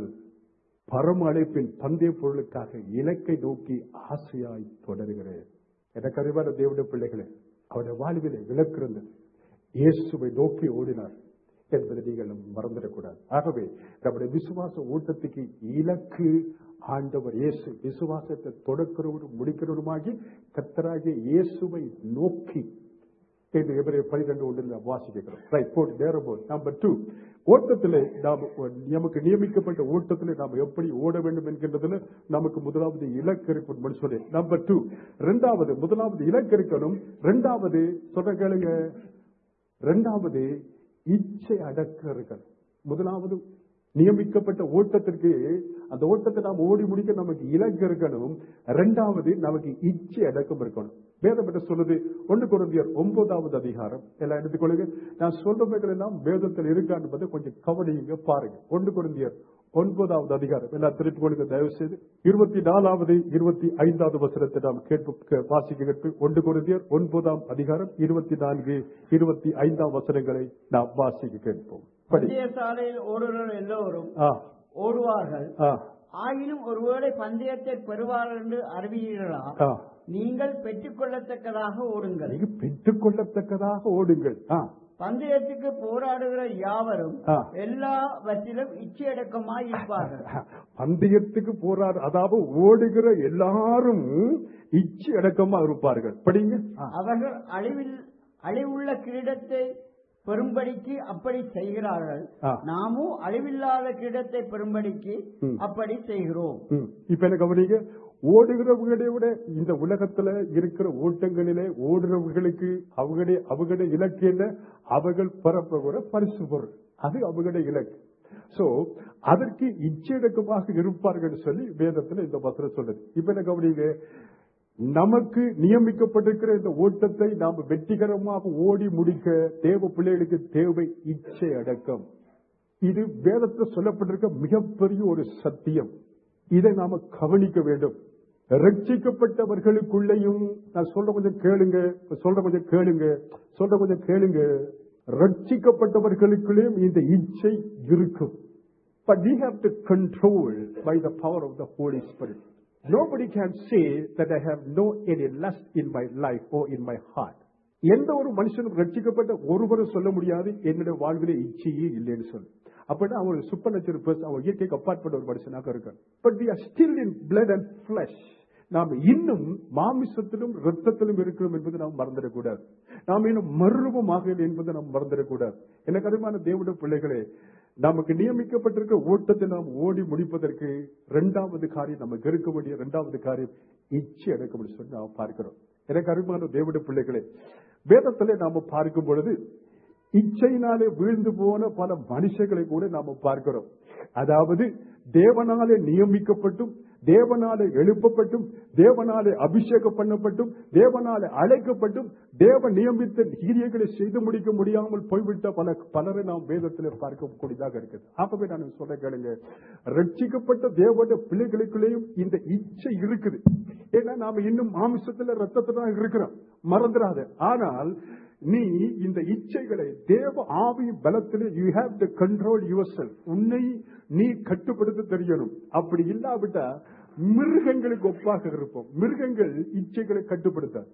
பரம அழைப்பின் பந்தய பொருளுக்காக இலக்கை நோக்கி ஆசையாய் தொடருகிறேன் எனக்கு அறிவான தேவனுடைய பிள்ளைகளே அவருடைய வாழ்விலை விளக்கிருந்தது இயேசுவை நோக்கி ஓடினார் என்பதை நீங்கள் மறந்துடக்கூடாது ஆகவே நம்முடைய விசுவாச ஓட்டத்துக்கு இலக்கு ஆண்டவர் இயேசு விசுவாசத்தை தொடக்கிறவரும் முடிக்கிறவருமாகி கத்தராகிய இயேசுவை நோக்கி என்று எவரே பனிரெண்டு ஒன்றில் நாம் வாசிக்கிறோம் ரைட் போட்டு நேரம் போது நம்பர் டூ ஓட்டத்திலே நாம் நமக்கு நியமிக்கப்பட்ட ஓட்டத்திலே நாம் எப்படி ஓட வேண்டும் என்கின்றதுல நமக்கு முதலாவது இலக்கு இருக்கணும் சொல்லி நம்பர் டூ இரண்டாவது முதலாவது இலக்கு இருக்கணும் இரண்டாவது சொல்ற கேளுங்க இரண்டாவது இச்சை அடக்க இருக்கணும் முதலாவது நியமிக்கப்பட்ட ஓட்டத்திற்கு அந்த ஓட்டத்தை நாம் ஓடி முடிக்க நமக்கு இலக்கு இருக்கணும் இரண்டாவது நமக்கு இச்சை அடக்கம் இருக்கணும் வேதம் என்ன சொல்லுது ஒன்று குழந்தையர் ஒன்பதாவது அதிகாரம் எல்லாம் எடுத்துக்கொள்ளுங்க நான் சொல்றவைகள் எல்லாம் வேதத்தில் இருக்கா என்பதை கொஞ்சம் கவனிங்க பாருங்க ஒன்று குழந்தையர் ஒன்பதாவது அதிகாரம் எல்லாம் திருப்பிக் கொள்ளுங்க தயவு செய்து இருபத்தி நாலாவது இருபத்தி ஐந்தாவது வசனத்தை நாம் கேட்பு வாசிக்க கேட்பு ஒன்று குழந்தையர் ஒன்பதாம் அதிகாரம் இருபத்தி நான்கு இருபத்தி ஐந்தாம் வசனங்களை நாம் வாசிக்க கேட்போம் படி பந்தய சாலையில் ஓடுகிற எல்லோரும் ஆ ஓடுவார்கள் ஆ ஆயினும் ஒருவேளை பந்தயத்தை பெறுவார்கள் என்று அறிவீர்களா ஆ நீங்கள் பெற்றுக்கொள்ளத்தக்கதாக ஓடுங்கள் நீங்க பெற்றுக்கொள்ளத்தக்கதாக ஓடுங்கள் ஆ பந்தயத்துக்கு போராடுகிற யாவரும் ஆ. எல்லாவற்றிலும் இச்சையடக்கமாய் இருப்பார்கள் பந்தயத்துக்கு போராடு அதாவது ஓடுகிற எல்லாரும் இச்சி அடக்கமா இருப்பார்கள் படிங்க ஆ. அவர்கள் அழிவில் அழிவுள்ள கிரீடத்தை பெரும்படிக்கு அப்படி செய்கிறார்கள் ஆ. நாமும் அழிவில்லாத கிரீடத்தை பெரும்படிக்கு ம். அப்படி செய்கிறோம் ம். இப்ப என்ன கவனிங்க ஓடுகிறவர்களை விட இந்த உலகத்துல இருக்கிற ஓட்டங்களிலே ஓடுறவர்களுக்கு அவங்களுடைய அவங்களுடைய இலக்கு என்ன அவர்கள் பெறப்போகிற பரிசு பொருள் அது அவங்களுடைய இலக்கு சோ அதற்கு இச்சையடக்கமாக இருப்பார்கள் சொல்லி வேதத்துல இந்த வசனம் சொல்லுது இப்ப என்ன கவனிங்க நமக்கு நியமிக்கப்பட்டிருக்கிற இந்த ஓட்டத்தை நாம் வெற்றிகரமாக ஓடி முடிக்க தேவ பிள்ளைகளுக்கு தேவை இச்சை அடக்கம் இது வேதத்தில் சொல்லப்பட்டிருக்க மிகப்பெரிய ஒரு சத்தியம் இதை நாம கவனிக்க வேண்டும் ரட்சிக்கப்பட்டவர்களுக்குள்ளேயும் நான் சொல்ற கொஞ்சம் கேளுங்க சொல்ற கொஞ்சம் கேளுங்க சொல்ற கொஞ்சம் கேளுங்க ரட்சிக்கப்பட்டவர்களுக்குள்ளேயும் இந்த இச்சை இருக்கும் But we have to control by the power of the Holy Spirit. Nobody can say that I have no any lust in my life or in my heart. எந்த ஒரு மனுஷனும் ரட்சிக்கப்பட்ட ஒருவரும் சொல்ல முடியாது என்னுடைய வாழ்விலே இச்சையே இல்லைன்னு சொல்லு அப்படின்னா அவன் ஒரு சூப்பர் நேச்சுரல் பர்சன் அவன் இயற்கைக்கு அப்பாற்பட்ட ஒரு மனுஷனாக இருக்கான் but we are still in blood and flesh நாம் இன்னும் மாமிசத்திலும் ரத்தத்திலும் இருக்கிறோம் என்பதை நாம் மறந்துடக்கூடாது நாம் இன்னும் மர்வமாக என்பதை நாம் மறந்துடக்கூடாது எனக்கு அதிகமான தேவனுடைய பிள்ளைகளே நமக்கு நியமிக்கப்பட்டிருக்க ஓட்டத்தை நாம் ஓடி முடிப்பதற்கு இரண்டாவது காரியம் நமக்கு இருக்க வேண்டிய இரண்டாவது காரியம் இச்சை அடக்கம் சொல்லி நாம் பார்க்கிறோம் எனக்கு அருமையான தேவனுடைய பிள்ளைகளே வேதத்திலே நாம பார்க்கும் பொழுது இச்சையினாலே வீழ்ந்து போன பல மனுஷர்களை கூட நாம பார்க்கிறோம் அதாவது தேவனாலே நியமிக்கப்பட்டும் தேவனாலே எழுப்பப்பட்டும் தேவனாலே அபிஷேகம் பண்ணப்பட்டும் தேவனாலே அழைக்கப்பட்டும் தேவ நியமித்த கிரியைகளை செய்து முடிக்க முடியாமல் போய்விட்ட பல பலரை நாம் வேதத்தில் பார்க்கக்கூடியதாக இருக்குது ஆகவே நான் சொல்ல கேளுங்க ரட்சிக்கப்பட்ட தேவனுடைய பிள்ளைகளுக்குள்ளேயும் இந்த இச்சை இருக்குது ஏன்னா நாம இன்னும் மாமிசத்துல ரத்தத்துல தான் இருக்கிறோம் மறந்துடாத ஆனால் நீ இந்த இச்சைகளை தேவ ஆவி பலத்திலே you have to control yourself உன்னை நீ கட்டுப்படுத்த தெரியணும் அப்படி இல்லாவிட்டா மிருகங்களுக்கு ஒப்பாக இருப்போம் மிருகங்கள் இச்சைகளை கட்டுப்படுத்தாது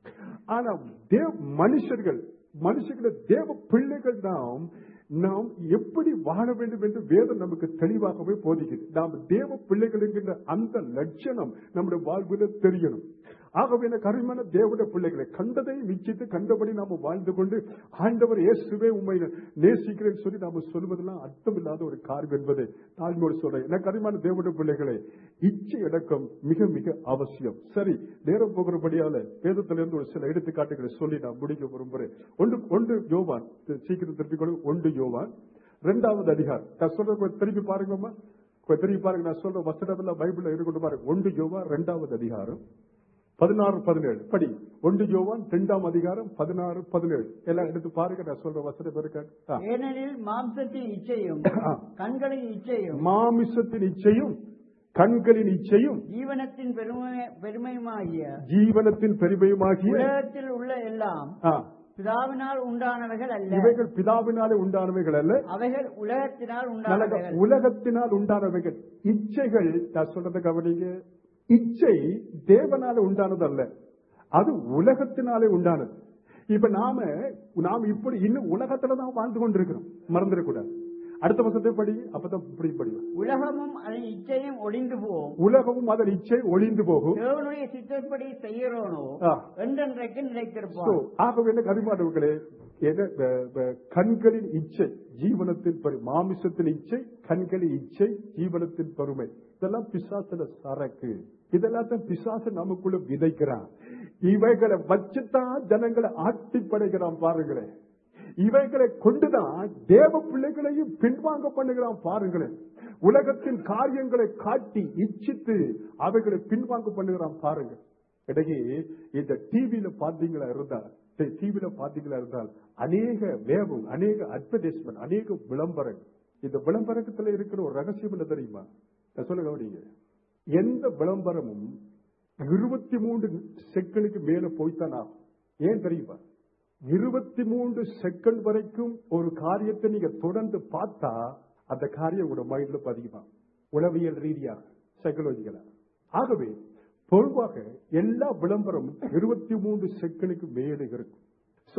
ஆனா தேவ மனுஷர்கள் மனுஷர்களை தேவ பிள்ளைகள் நாம் நாம் எப்படி வாழ வேண்டும் என்று வேதம் நமக்கு தெளிவாகவே போதிக்குது நாம் தேவ பிள்ளைகள் என்கின்ற அந்த லட்சணம் நம்முடைய வாழ்வில் தெரியணும் ஆகவே எனக்கு அருமையான தேவனுடைய பிள்ளைகளை கண்டதை நிச்சயித்து கண்டபடி நாம வாழ்ந்து கொண்டு ஆண்டவர் இயேசுவே உண்மை நேசிக்கிறேன் சொல்லி நாம சொல்வதெல்லாம் அர்த்தம் இல்லாத ஒரு காரியம் என்பதை தாழ்மையோடு சொல்றேன் எனக்கு அருமையான தேவனுடைய பிள்ளைகளை இச்சை அடக்கம் மிக மிக அவசியம் சரி நேரம் போகிறபடியால வேதத்திலிருந்து ஒரு சில எடுத்துக்காட்டுகளை சொல்லி நான் முடிக்க விரும்புகிறேன் ஒன்று ஒன்று யோவான் சீக்கிரம் திருப்பிக் கொண்டு ஒன்று யோவான் இரண்டாவது அதிகாரம் நான் சொல்ற கொஞ்சம் திருப்பி பாருங்கம்மா கொஞ்சம் திருப்பி பாருங்க நான் சொல்ற வசனத்துல பைபிள்ல இருக்கட்டும் பாருங்க ஒன்று யோவான் இரண்டாவது அதிகாரம் பதினாறு பதினேழு படி ஒன்று யோவான் இரண்டாம் அதிகாரம் பதினாறு பதினேழு எல்லாம் எடுத்து பாருங்க நான் சொல்ற வசனம் இருக்க ஆ. ஏனெனில் மாம்சத்தின் இச்சையும் ஆ. கண்களின் இச்சையும் மாமிசத்தின் இச்சையும் கண்களின் இச்சையும் ஜீவனத்தின் பெருமை பெருமையுமாகிய ஜீவனத்தின் பெருமையுமாகிய உலகத்தில் உள்ள எல்லாம் ஆ, பிதாவினால் உண்டானவைகள் அல்ல இவைகள் பிதாவினாலே உண்டானவைகள் அல்ல அவைகள் உலகத்தினால் நல்ல உண்டானவைகள் உலகத்தினால் உண்டானவைகள் இச்சைகள் நான் சொல்றதை கவனிங்க இச்சை தேவனால உண்டானது அல்ல அது உலகத்தினாலே உண்டானது இப்ப நாம நாம் இப்படி இன்னும் உலகத்துல தான் வாழ்ந்து கொண்டிருக்கிறோம் மறந்துடக்கூடாது அடுத்த வருஷத்தை படி அப்பதான் இப்படி படி உலகமும் அதன் இச்சையும் ஒளிந்து போகும் உலகமும் அதன் இச்சை ஒளிந்து போகும் தேவனுடைய சித்தப்படி செய்கிறோனோ ஆ. என்றென்றைக்கு So, நிலைத்திருப்பான் ஆகவே என்ன கரிமானவர்களே என்ன, ப- ப- கண்களின் இச்சை ஜீவனத்தின் பெரு மாமிசத்தின் இச்சை கண்களின் இச்சை ஜீவனத்தின் பெருமை இதெல்லாம் பிசாசுல சரக்கு இதெல்லாம் தான் பிசாசு நமக்குள்ள விதைக்கிறான் இவைகளை வச்சுதான் ஜனங்களை ஆட்டி படைக்கிறான் பாருங்களேன் இவைகளை கொண்டுதான் தேவ பிள்ளைகளையும் பின்வாங்க பண்ணுகிறான் பாருங்களேன் உலகத்தின் காரியங்களை காட்டி இச்சித்து அவைகளை பின்வாங்க பண்ணுகிறான் பாருங்க இடையே இந்த டிவியில பாத்தீங்களா இருந்தால் டிவியில பாத்தீங்களா இருந்தால் அநேக வேகம் அநேக அட்வர்டைஸ்மெண்ட் அநேக விளம்பரம் இந்த விளம்பரத்துல இருக்கிற ஒரு ரகசியம் என்ன தெரியுமா நான் சொல்ல கவனிங்க எந்த விளம்பரமும் இருபத்தி மூன்று செகண்டுக்கு மேல போய்த்தான் ஆகும் ஏன் தெரியுமா இருபத்தி மூன்று செகண்ட் வரைக்கும் ஒரு காரியத்தை நீங்க தொடர்ந்து பார்த்தா அந்த காரியம் உங்களோட மைண்ட்ல பதியுமா உளவியல் ரீதியாக சைக்கலாஜிக்கலா ஆகவே பொதுவாக எல்லா விளம்பரமும் இருபத்தி மூன்று செகண்டுக்கு மேலே இருக்கும் சோ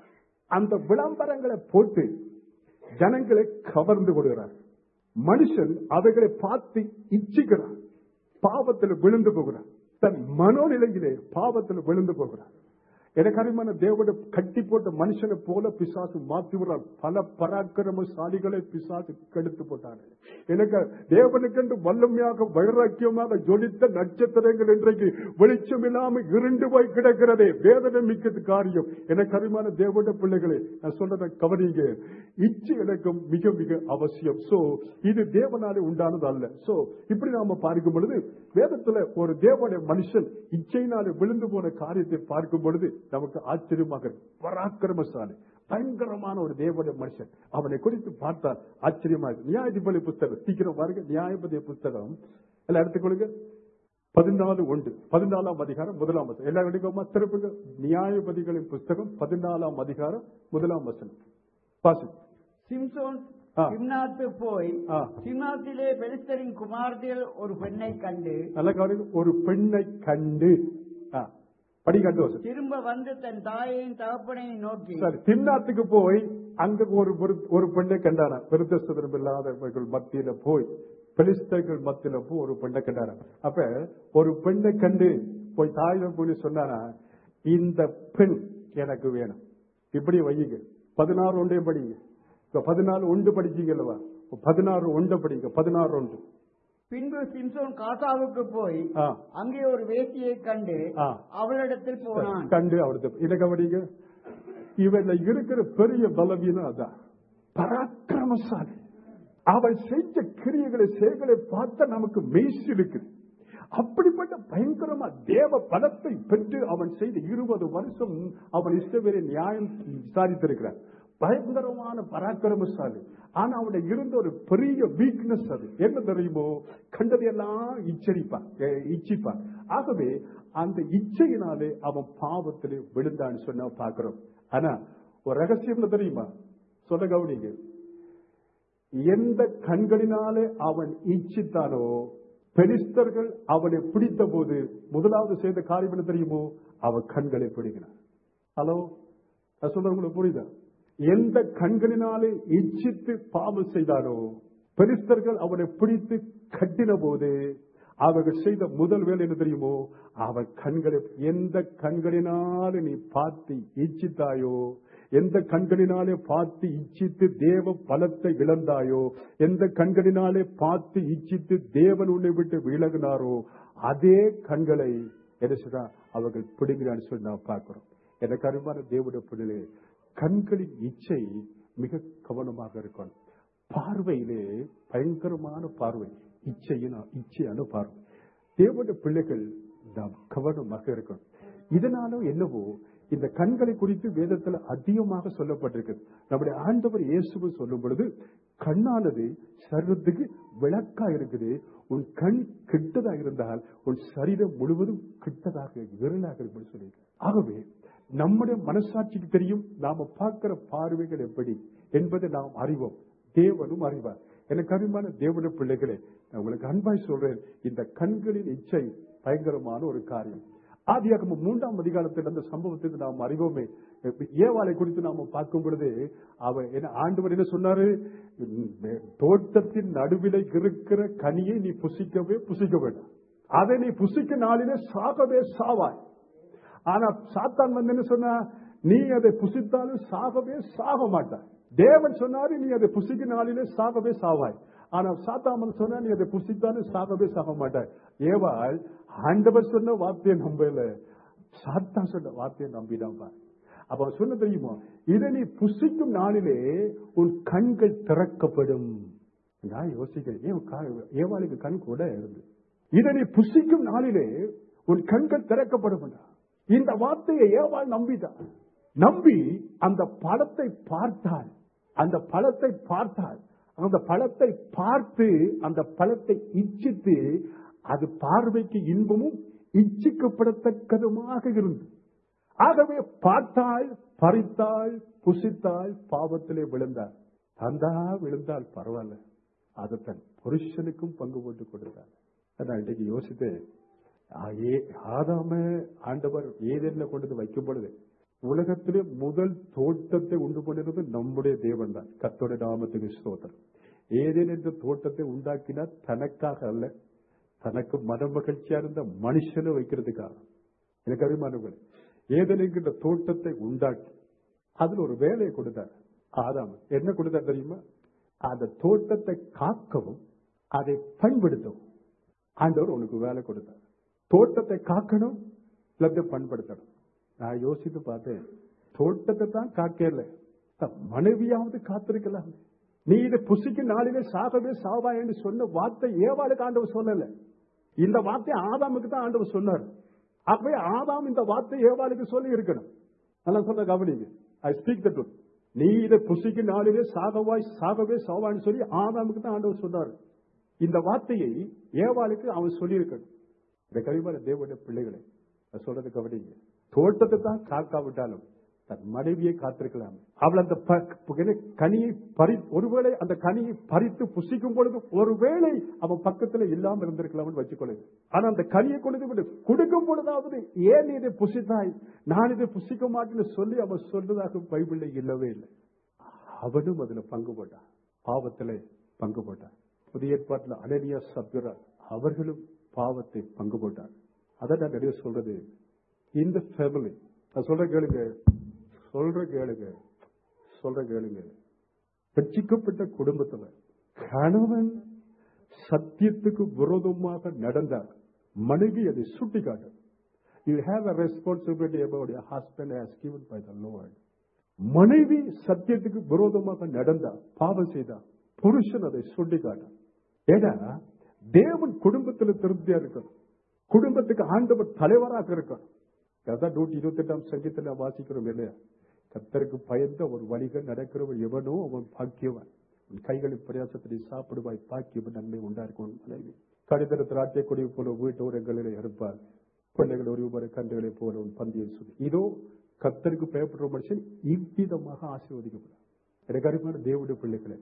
அந்த விளம்பரங்களை போட்டு ஜனங்களை கவர்ந்து கொள்கிறார் மனுஷன் அவைகளை பார்த்து இச்சிக்கிறான் பாவத்தில் விழுந்து போகிறான் தன் மனோநிலையிலே பாவத்தில் விழுந்து போகிறான் எனக்கு அருமையான தேவனை கட்டி போட்ட மனுஷனை போல பிசாசு மாத்தி விடுறான் பல பராக்கிரமசாலிகளை பிசாசு கெடுத்து போட்டாரு எனக்கு தேவனுக்கென்று வல்லமையாக வைராக்கியமாக ஜொலித்த நட்சத்திரங்கள் இன்றைக்கு வெளிச்சம் இல்லாம இருண்டு போய் கிடக்கிறதே வேதனை மிக்கது காரியம் எனக்கு அருமையான தேவனுடைய பிள்ளைகளே நான் சொல்றத கவனிங்க இச்சு எனக்கு மிக மிக அவசியம் சோ இது தேவனாலே உண்டானது அல்ல சோ இப்படி நாம பார்க்கும் பொழுது வேதத்துல ஒரு தேவனுடைய மனுஷன் இச்சையினாலே விழுந்து போன காரியத்தை பார்க்கும் பொழுது நமக்கு ஆச்சரியமாக இருக்கு. பராக்கிரமசாலி பயங்கரமான ஒரு தேவனுடைய மனுஷன் அவனை குறித்து பார்த்தால் ஆச்சரியமா இருக்கு நியாயாதிபதி புஸ்தகம் சீக்கிரம் பாருங்க நியாயபதி புஸ்தகம் எல்லாம் எடுத்துக்கொள்ளுங்க பதினாலு ஒன்று பதினாலாம் அதிகாரம் முதலாம் வசனம் எல்லா எடுக்கமா திருப்புங்க நியாயபதிகளின் புஸ்தகம் பதினாலாம் அதிகாரம் முதலாம் வசனம் பாசு சிம்சோன் ஆ. சிம்னாத்து போய் ஆ. சிம்னாத்திலே பெலிஸ்தரின் குமார்த்தியில் ஒரு பெண்ணை கண்டு நல்ல கவனிங்க ஒரு பெண்ணை கண்டு ஆ, படி கண்டு வசனம் திரும்ப வந்து தன் தாயையும் தகப்பனையும் நோக்கி சரி தின்னாத்துக்கு போய் அங்க ஒரு ஒரு- ஒரு பெண்ணை கண்டாரா விருத்தஸ்தரம் இல்லாதவர்கள் மத்தியில போய் பெலிஸ்தர்கள் மத்தியில போய் ஒரு பெண்ணை கண்டாரா அப்ப ஒரு பெண்ணை கண்டு போய் தாயிடம் போய் சொன்னாரா இந்த பெண் எனக்கு வேணும் இப்படி வையுங்க பதினாறு ஒன்றையும் படிங்க இப்ப பதினாலு ஒன்று படிச்சீங்க அல்லவா பதினாறு ஒன்றை படிங்க பதினாறு ஒன்று பின்பு சிம்சோன் காசாவுக்கு போய் ஆ அங்கே ஒரு வேசியை கண்டு ஆ. அவளிடத்தில் போனான் கண்டு அவருக்கு இதை கவனிங்க இவன்ல இருக்கிற பெரிய பலவீனம் அதான் பராக்கிரமசாலி அவள் செஞ்ச கிரியைகளை செயல்களை பார்த்தா நமக்கு மெய்சி இருக்குது அப்படிப்பட்ட பயங்கரமா தேவ பலத்தை பெற்று அவன் செய்த இருபது வருஷம் அவன் இஷ்டவேரை நியாயம் விசாரித்திருக்கிறான் பயங்கரமான பராக்கிரமசாலி ஆனா அவனுடைய இருந்த ஒரு பெரிய வீக்னஸ் அது என்ன தெரியுமோ கண்டதையெல்லாம் இச்சரிப்பான் அஹ் இச்சிப்பான் ஆகவே அந்த இச்சையினாலே அவன் பாவத்திலே விழுந்தான்னு சொன்னா பாக்குறோம் ஆனா ஒரு ரகசியம் என்ன தெரியுமா சொல்ல கவனிங்க எந்த கண்களினாலே அவன் இச்சித்தானோ பெலிஸ்தர்கள் அவனை பிடித்த போது முதலாவது செய்த காரியம் என்ன தெரியுமோ அவன் கண்களை பிடிக்கிறான் ஹலோ நான் சொல்றது உங்களுக்கு புரியுதா எந்த கண்களினாலே இச்சித்து பாவம் செய்தானோ பெலிஸ்தர்கள் அவனை பிடித்து கட்டின போது அவர்கள் செய்த முதல் வேலை என்ன தெரியுமோ அவன் கண்களை எந்த கண்களினாலே நீ பார்த்து இச்சித்தாயோ எந்த கண்களினாலே பார்த்து இச்சித்து தேவ பலத்தை இழந்தாயோ எந்த கண்களினாலே பார்த்து இச்சித்து தேவன் உன்னை விட்டு விலகினாரோ அதே கண்களை என்ன சொல்றா அவர்கள் பிடுங்கிறான்னு சொல்லி நான் பார்க்கிறோம் எனக்கு அருமான தேவனுடைய பிள்ளைகளே கண்களின் இச்சை மிக கவனமாக இருக்கணும் பார்வையிலே பயங்கரமான பார்வை இச்சையின் இச்சையான பார்வை தேவனுடைய பிள்ளைகள் நாம் கவனமாக இருக்கணும் இதனாலும் என்னவோ இந்த கண்களை குறித்து வேதத்துல அதிகமாக சொல்லப்பட்டிருக்கிறது நம்முடைய ஆண்டவர் இயேசுவை சொல்லும் பொழுது கண்ணானது சரீரத்துக்கு விளக்கா இருக்குது உன் கண் கெட்டதா இருந்தால் உன் சரீரம் முழுவதும் கெட்டதாக இருளாக இருக்கும் சொல்லி ஆகவே நம்முடைய மனசாட்சிக்கு தெரியும் நாம பார்க்கிற பார்வைகள் எப்படி என்பதை நாம் அறிவோம் தேவனும் அறிவார் எனக்கு அருமையான தேவனுடைய பிள்ளைகளே நான் உங்களுக்கு அன்பாய் சொல்றேன் இந்த கண்களின் இச்சை பயங்கரமான ஒரு காரியம் ஆதியாகம மூன்றாம் அதிகாரத்தில் அந்த சம்பவத்துக்கு நாம் அறிவோமே ஏவாளை குறித்து நாம பார்க்கும் பொழுது அவ என்ன ஆண்டவர் என்ன சொன்னாரு தோட்டத்தின் நடுவிலே இருக்கிற கனியை நீ புசிக்கவே புசிக்க வேண்டாம் அதை நீ புசிக்க நாளிலே சாகவே சாவாய் ஆனா சாத்தான் வந்து என்ன சொன்னா நீ அதை புசித்தாலும் சாகவே சாக மாட்டாய் தேவன் சொன்னாரு நீ அதை புசிக்க நாளிலே சாகவே சாவாய் ஆனா சாத்தாமன் சொன்னா நீ அதை புசித்தாலும் சாகவே சாக மாட்டாய் ஏவாள் ஆண்டவர் சொன்ன வார்த்தையை நம்பல சாத்தா சொன்ன வார்த்தையை நம்பிதான் பார் அப்ப அவன் சொன்ன தெரியுமா இதை நீ புசிக்கும் நாளிலே உன் கண்கள் திறக்கப்படும் நான் யோசிக்கிறேன் ஏன் கா- ஏவாளுக்கு கண் கூட இருந்து இதை நீ புசிக்கும் நாளிலே உன் கண்கள் திறக்கப்படும் என்றார். இந்த வார்த்தையை ஏவாள் நம்பிதான் நம்பி அந்த பழத்தை பார்த்தாள் அந்த பழத்தை பார்த்தாள் அந்த பழத்தை பார்த்து அந்த பழத்தை இச்சித்து அது பார்வைக்கு இன்பமும் இச்சிக்கப்படத்தக்கதுமாக இருந்தது ஆகவே பார்த்தாள் பறித்தாள் புசித்தாள் பாவத்திலே விழுந்தாள் தந்தா விழுந்தால் பரவாயில்ல அது தன் புருஷனுக்கும் பங்கு போட்டு கொடுத்தாள் நான் இன்னைக்கு யோசித்தேன் ஆ, ஏ- ஆதாம ஆண்டவர் ஏதேன்ல கொண்டு வந்து வைக்கும் பொழுது உலகத்திலே முதல் தோட்டத்தை உண்டு பண்ணிருந்தது நம்முடைய தேவன் தான் கத்தோட நாமத்துக்கு ஸ்தோத்திரம் ஏதேன் என்ற தோட்டத்தை உண்டாக்கினார் தனக்காக அல்ல தனக்கு மன மகிழ்ச்சியா இருந்த மனுஷனை வைக்கிறதுக்காக எனக்கு அருமானவர்கள் ஏதனுங்கிற தோட்டத்தை உண்டாக்கி அதுல ஒரு வேலையை கொடுத்தார் ஆதாம் என்ன கொடுத்தார் தெரியுமா அந்த தோட்டத்தை காக்கவும் அதை பயன்படுத்தவும் ஆண்டவர் உனக்கு வேலை கொடுத்தார் தோட்டத்தை காக்கணும் இல்லாத பண்படுத்தணும் நான் யோசித்து பார்த்தேன் தோட்டத்தை தான் காக்கல மனைவியாவது காத்திருக்கலாம் நீ இதை புசிக்கு நாளிலே சாகவே சாவா என்று சொன்ன வார்த்தை ஏவாளுக்கு ஆண்டவர் சொல்லல இந்த வார்த்தை ஆதாமுக்கு தான் ஆண்டவர் சொன்னார் அப்பவே ஆதாம் இந்த வார்த்தை ஏவாளுக்கு சொல்லி இருக்கணும் நல்லா சொல்ற கவனிங்க ஐ ஸ்பீக் த ட்ரூத் நீ இதை புசிக்கு நாளிலே சாகவாய் சாகவே சாவான்னு சொல்லி ஆதாமுக்கு தான் ஆண்டவர் சொன்னார் இந்த வார்த்தையை ஏவாளுக்கு அவன் சொல்லியிருக்கணும் இந்த கரிமான தேவனுடைய பிள்ளைகளை நான் சொல்றது கவனிங்க தோட்டத்தை தான் காக்காவிட்டாலும் தன் மனைவியை காத்திருக்கலாம் அவள் அந்த ப- கனியை பறி ஒருவேளை அந்த கனியை பறித்து புசிக்கும் பொழுது ஒருவேளை அவன் பக்கத்துல இல்லாம இருந்திருக்கலாம்னு வச்சுக்கொள்ளுங்க ஆனா அந்த கனியை கொண்டு விட்டு கொடுக்கும் பொழுதாவது ஏன் நீ இதை புசித்தாய் நான் இதை புசிக்க மாட்டேன்னு சொல்லி அவன் சொல்றதாக பைபிள்ல இல்லவே இல்லை அவனும் அதுல பங்கு போட்டான் பாவத்திலே பங்கு போட்டான் புதிய ஏற்பாட்டுல அனனியா சப்யரா அவர்களும் பாவத்தை பங்கு போட்டார் அதை நான் நிறைய சொல்றது இந்த ஃபேமிலி நான் சொல்ற கேளுங்க சொல்ற கேளுங்க சொல்ற கேளுங்க ரட்சிக்கப்பட்ட குடும்பத்துல கணவன் சத்தியத்துக்கு விரோதமாக நடந்தார் மனைவி அதை சுட்டி காட்டும் you have a responsibility about your husband has given by the Lord மனைவி சத்தியத்துக்கு விரோதமாக நடந்தா பாவம் செய்தா புருஷன் அதை சுட்டி காட்டும் ஏன்னா தேவன் குடும்பத்துல திருப்தியா இருக்கணும் குடும்பத்துக்கு ஆண்டவர் தலைவராக இருக்கணும் அதான் நூற்றி இருபத்தி எட்டாம் சங்கீத்துல வாசிக்கிறோம் இல்லையா கத்தருக்கு பயந்த ஒரு வழிகள் நடக்கிறவன் எவனோ அவன் பாக்கியவன் உன் கைகளின் பிரயாசத்தை சாப்பிடுவாய் பாக்கியவன் நன்மை உண்டாயிருக்கும் மனைவி கடிதர திராட்சை கொடி போல வீட்டோரங்களிலே இருப்பார் பிள்ளைகள் ஒரு கன்றுகளை போல உன் பந்தியை சொல்லி இதோ கத்தருக்கு பயப்படுற மனுஷன் இவ்விதமாக ஆசீர்வதிக்கப்படும் எனக்கு அருமையான தேவனுடைய பிள்ளைகளே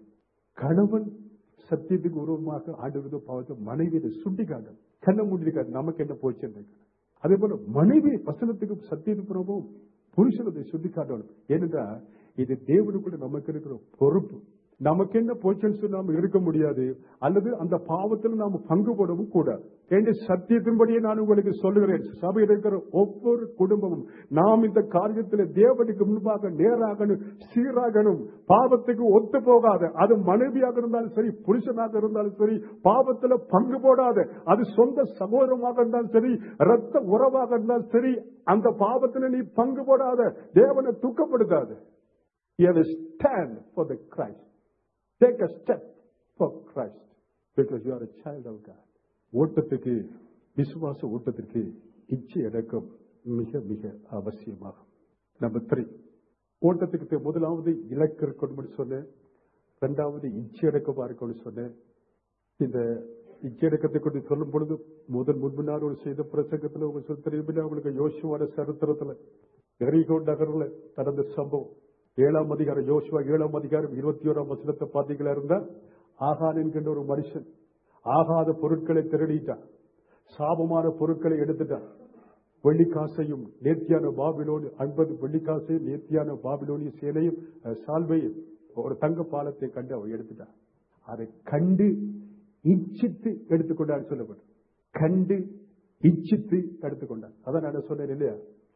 கணவன் சத்தியத்துக்கு உருவமாக ஆண்டு பாவத்தை மனைவியை சுட்டி காட்டும் கண்ண மூடிக்காது நமக்கு என்ன போச்சு அதே போல மனைவி வசனத்துக்கு சத்தியத்துக்கு புறமும் புருஷனதை சுட்டி காட்டணும் ஏனென்றால் இது தேவனுக்குள்ள நமக்கு இருக்கிற பொறுப்பு நமக்கு என்ன போச்சுன்னு சொல்லி நாம இருக்க முடியாது அல்லது அந்த பாவத்தில் நாம பங்கு போடவும் கூடாது என்று சத்தியத்தின்படியே நான் உங்களுக்கு சொல்லுகிறேன் சபையில் இருக்கிற ஒவ்வொரு குடும்பமும் நாம் இந்த காரியத்தில் தேவனுக்கு முன்பாக நேராகணும் சீராகணும் பாவத்துக்கு ஒத்து போகாத அது மனைவியாக இருந்தாலும் சரி புருஷனாக இருந்தாலும் சரி பாவத்துல பங்கு போடாத அது சொந்த சகோதரமாக இருந்தாலும் சரி ரத்த உறவாக இருந்தாலும் சரி அந்த பாவத்துல நீ பங்கு போடாத தேவனை துக்கப்படுத்தாத You have to stand for the Christ. Take a step for Christ because you are a child of God. ஓட்டத்துக்கு விசுவாச ஓட்டத்திற்கு இச்சை அடக்கம் மிக மிக அவசியமாகும் நம்பர் த்ரீ ஓட்டத்துக்கு தே- முதலாவது இலக்கு இருக்கணும்னு சொன்னேன் இரண்டாவது இச்சை அடக்கமா இருக்கணும்னு சொன்னேன் இந்த இச்சடக்கத்தை கொண்டு சொல்லும் பொழுது முதல் முன்பினார் ஒரு செய்த பிரசங்கத்துல உங்க சொல்ல தெரியுமில்ல அவங்களுக்கு யோசுவான சரித்திரத்துல எரிகோ நகர்ல நடந்த சம்பவம் ஏழாம் அதிகாரம் யோசுவா ஏழாம் அதிகாரம் இருபத்தி ஓராம் வசனத்தை பாத்தீங்களா இருந்தா ஆகான் என்கின்ற ஒரு மனுஷன் ஆகாத பொருட்களை திருடிட்டான் சாபமான பொருட்களை எடுத்துட்டான் வெள்ளிக்காசையும் நேர்த்தியான பாபிலோனி ஐம்பது வெள்ளிக்காசையும் நேர்த்தியான பாபிலோனிய சேலையும் அஹ், சால்வையும் ஒரு தங்க பாலத்தை கண்டு அவன் எடுத்துட்டான் அதை கண்டு இச்சித்து எடுத்துக்கொண்டான்னு சொல்லப்படும் கண்டு இச்சித்து எடுத்துக்கொண்டான் அதான் நான் சொன்னேன் இல்லையா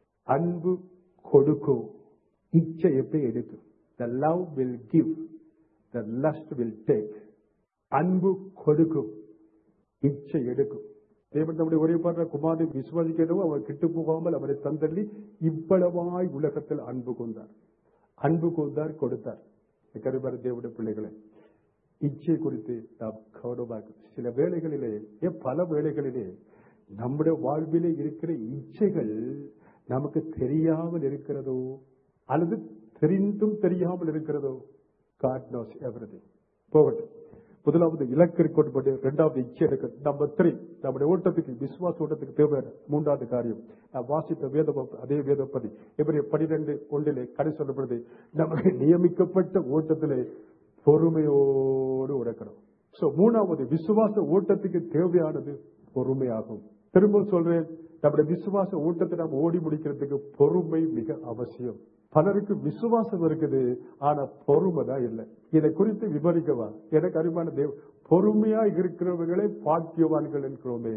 அன்பு கொடுக்கும் இச்சை எப்படி எடுக்கும் the love will give the lust will take அன்பு கொடுக்கும் இச்சை எடுக்கும் தேவன் நம்முடைய ஒரே பாடுற குமாரை விசுவாசிக்கிறவோ அவர் கிட்டு போகாமல் அவரை தந்தள்ளி இவ்வளவாய் உலகத்தில் அன்பு கொண்டார் அன்பு கொண்டார் கொடுத்தார் கருவார தேவனுடைய பிள்ளைகளை இச்சை குறித்து நாம் கவனமாக சில வேளைகளிலே ஏன் பல வேளைகளிலே நம்முடைய வாழ்விலே இருக்கிற இச்சைகள் நமக்கு தெரியாமல் இருக்கிறதோ அல்லது தெரிந்தும் தெரியாமல் இருக்கிறதோ காட் நோஸ் எவ்ரிதிங் போகட்டும் முதலாவது இலக்கு கொண்டு இரண்டாவது இச்சை எடுக்க நம்பர் த்ரீ நம்முடைய ஓட்டத்துக்கு விசுவாச ஓட்டத்துக்கு தேவையான மூன்றாவது காரியம் நான் வாசித்த வேதம் அதே வேதப்படி எப்படி பனிரெண்டு ஒன்றிலே கடை சொல்லப்படுது நமக்கு நியமிக்கப்பட்ட ஓட்டத்திலே பொறுமையோடு உடைக்கணும் சோ மூணாவது விசுவாச ஓட்டத்துக்கு தேவையானது பொறுமையாகும் திரும்ப சொல்றேன் நம்முடைய விசுவாச ஓட்டத்தை நாம் ஓடி முடிக்கிறதுக்கு பொறுமை மிக அவசியம் பலருக்கு விசுவாசம் இருக்குது ஆனா பொறுமை தான் இல்லை இதை குறித்து விவரிக்கவா எனக்கு அறிமான தேவ பொறுமையா இருக்கிறவர்களே பாக்கியவான்கள் என்கிறோமே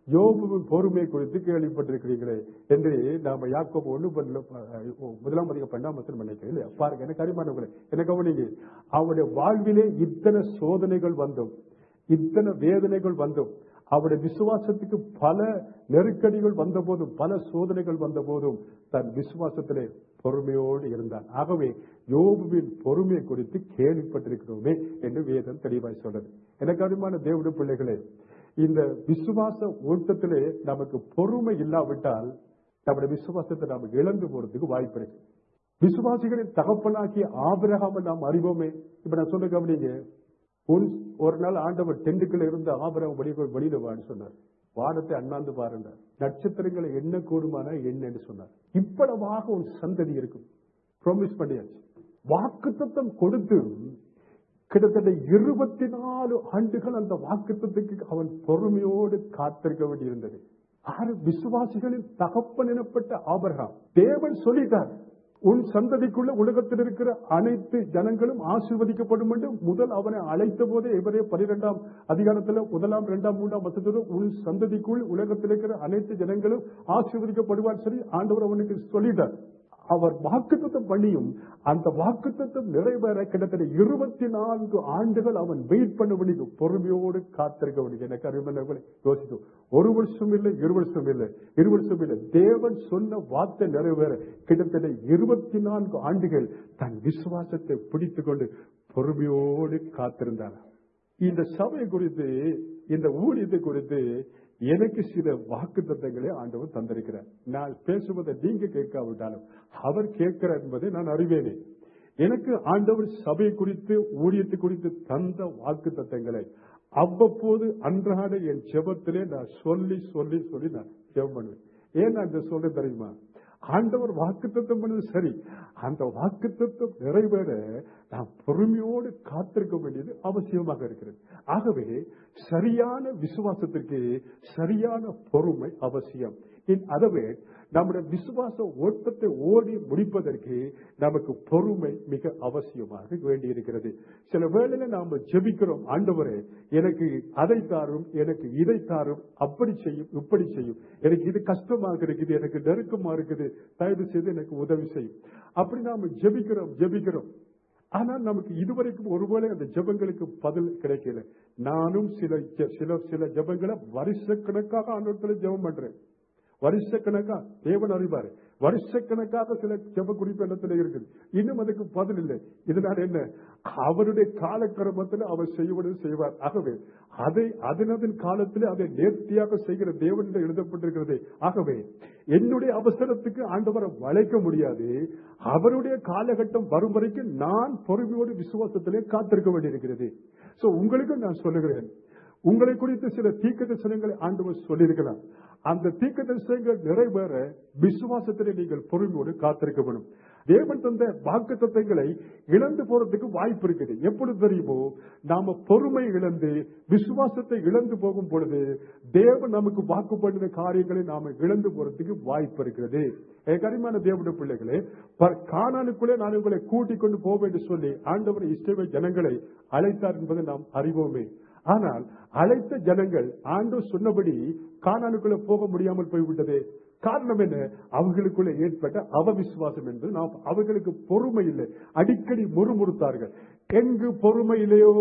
யோபுவின் பொறுமை குறித்து கேள்விப்பட்டிருக்கிறீங்களே என்று நாம யாக்கோபு ஒண்ணு பண்ணல முதலாம் அதிக பண்ணாமத்தில் நினைக்கிறேன் இல்லையா பாருங்க எனக்கு அறிமானவங்களே என்ன கவனிங்க அவருடைய வாழ்விலே இத்தனை சோதனைகள் வந்தும் இத்தனை வேதனைகள் வந்தும் அவருடைய விசுவாசத்துக்கு பல நெருக்கடிகள் வந்த போதும் பல சோதனைகள் வந்த போதும் தன் விசுவாசத்திலே பொறுமையோடு இருந்தான் ஆகவே யோபுவின் பொறுமை குறித்து கேள்விப்பட்டிருக்கிறோமே என்று வேதம் தெளிவாய் சொல்றது எனக்கு அருமான தேவடைய பிள்ளைகளே இந்த விசுவாச ஓட்டத்திலே நமக்கு பொறுமை இல்லாவிட்டால் நம்முடைய விசுவாசத்தை நாம் இழந்து போறதுக்கு வாய்ப்பு இருக்கு விசுவாசிகளின் தகப்பனாகிய ஆபிரகாம நாம் அறிவோமே இப்ப நான் சொல்ல கவனிங்க உன் ஒரு நாள் ஆண்டவர் டெண்டுக்குள்ள இருந்த ஆபரம் வெளியே வெளியில வான்னு சொன்னார் வானத்தை அண்ணாந்து பாருங்க நட்சத்திரங்களை எண்ண கூடுமான எண்ணன்னு சொன்னார் இப்பளவாக உன் சந்ததி இருக்கும் ப்ராமிஸ் பண்ணியாச்சு வாக்குத்தத்தம் கொடுத்து கிட்டத்தட்ட இருபத்தி நாலு ஆண்டுகள் அந்த வாக்குத்தத்துக்கு அவன் பொறுமையோடு காத்திருக்க வேண்டியிருந்தது ஆறு விசுவாசிகளின் தகப்பன் எனப்பட்ட ஆபரகாம் தேவன் சொல்லிட்டார் உன் சந்ததிக்குள்ள உலகத்தில் இருக்கிற அனைத்து ஜனங்களும் ஆசீர்வதிக்கப்படும் என்று முதல் அவனை அழைத்த போதே இவரே பனிரெண்டாம் அதிகாரத்தில் முதலாம் இரண்டாம் மூன்றாம் வசத்தோடு உன் சந்ததிக்குள் உலகத்தில் இருக்கிற அனைத்து ஜனங்களும் ஆசீர்வதிக்கப்படுவார் சரி ஆண்டவர் அவனுக்கு சொல்லிட்டார் அவர் வாக்குத்தத்தம் பண்ணியும் அந்த வாக்குத்தத்தம் நிறைவேற கிட்டத்தட்ட இருபத்தி நான்கு ஆண்டுகள் அவன் வெயிட் பண்ண வேண்டியது பொறுமையோடு காத்திருக்க வேண்டியது எனக்கு அறிவுகளை யோசிக்கும் ஒரு வருஷம் இல்லை இரு வருஷம் இல்லை இரு வருஷம் இல்லை தேவன் சொன்ன வார்த்தை நிறைவேற கிட்டத்தட்ட இருபத்தி நான்கு ஆண்டுகள் தன் விசுவாசத்தை பிடித்துக் கொண்டு பொறுமையோடு காத்திருந்தார் இந்த சபை குறித்து இந்த ஊழியத்தை குறித்து எனக்கு சில வாக்கு தத்தங்களை ஆண்டவர் தந்திருக்கிறார் நான் பேசுவதை நீங்க கேட்காவிட்டாலும் அவர் கேட்கிறார் என்பதை நான் அறிவேனே எனக்கு ஆண்டவர் சபை குறித்து ஊழியத்தை குறித்து தந்த வாக்கு தத்தங்களை அவ்வப்போது அன்றாட என் ஜெபத்திலே நான் சொல்லி சொல்லி சொல்லி நான் ஜெபம் பண்ணுவேன் ஏன் நான் இதை சொல்றேன் தெரியுமா ஆண்டவர் வாக்குத்தத்தம் பண்ணது சரி அந்த வாக்குத்தத்தம் நிறைவேற நாம் பொறுமையோடு காத்திருக்க வேண்டியது அவசியமாக இருக்கிறது ஆகவே சரியான விசுவாசத்திற்கு சரியான பொறுமை அவசியம் இன் அதவே நம்முடைய விசுவாச ஓட்டத்தை ஓடி முடிப்பதற்கு நமக்கு பொறுமை மிக அவசியமாக வேண்டியிருக்கிறது சில வேளையில நாம ஜெபிக்கிறோம் ஆண்டவரே எனக்கு அதை தாரும் எனக்கு இதை தாரும் அப்படி செய்யும் இப்படி செய்யும் எனக்கு இது கஷ்டமாக இருக்குது எனக்கு நெருக்கமா இருக்குது தயவு செய்து எனக்கு உதவி செய்யும் அப்படி நாம ஜெபிக்கிறோம் ஜெபிக்கிறோம் ஆனால் நமக்கு இதுவரைக்கும் ஒருவேளை அந்த ஜெபங்களுக்கு பதில் கிடைக்கல நானும் சில ஜெ- சில சில ஜெபங்களை வருஷக்கணக்காக ஆண்டவரத்துல ஜெபம் பண்றேன் வருஷக்கணக்கா தேவன் அறிவாரு வருஷக்கணக்காக சில ஜெப குறிப்பு இடத்துல இருக்குது இன்னும் அதுக்கு பதில் இல்லை இதனால என்ன அவருடைய காலக்கிரமத்தில் அவர் செய்வது செய்வார் ஆகவே அதை அதனதன் காலத்தில் அதை நேர்த்தியாக செய்கிற தேவன் என்று எழுதப்பட்டிருக்கிறது ஆகவே என்னுடைய அவசரத்துக்கு ஆண்டவரை வளைக்க முடியாது அவருடைய காலகட்டம் வரும் வரைக்கும் நான் பொறுமையோடு விசுவாசத்திலே காத்திருக்க வேண்டியிருக்கிறது சோ உங்களுக்கு நான் சொல்லுகிறேன் உங்களை குறித்து சில தீர்க்க தரிசனங்களை ஆண்டவர் சொல்லியிருக்கலாம் அந்த தீர்க்க தரிசனங்கள் நிறைவேற விசுவாசத்திலே நீங்கள் பொறுமையோடு காத்திருக்க வேண்டும் தேவன் தந்த வாக்கு தத்தங்களை இழந்து போறதுக்கு வாய்ப்பு இருக்குது எப்பொழுது தெரியுமோ நாம பொறுமை இழந்து விசுவாசத்தை இழந்து போகும் பொழுது தேவன் நமக்கு வாக்கு பண்ணின காரியங்களை நாம இழந்து போறதுக்கு வாய்ப்பு இருக்கிறது என் கரிமான தேவனுடைய பிள்ளைகளே பர்- கானானுக்குள்ளே நான் உங்களை கூட்டிக் கொண்டு போவேன் என்று சொல்லி ஆண்டவர் இஷ்டவே ஜனங்களை அழைத்தார் என்பதை நாம் அறிவோமே ஆனால் அழைத்த ஜனங்கள் ஆண்டவர் சொன்னபடி கானானுக்குள்ள போக முடியாமல் போய்விட்டது காரணம் என்ன அவர்களுக்குள்ள ஏற்பட்ட அவவிசுவாசம் என்று நாம் அவர்களுக்கு பொறுமை இல்லை அடிக்கடி முறுமுறுத்தார்கள் எங்கு பொறுமை இல்லையோ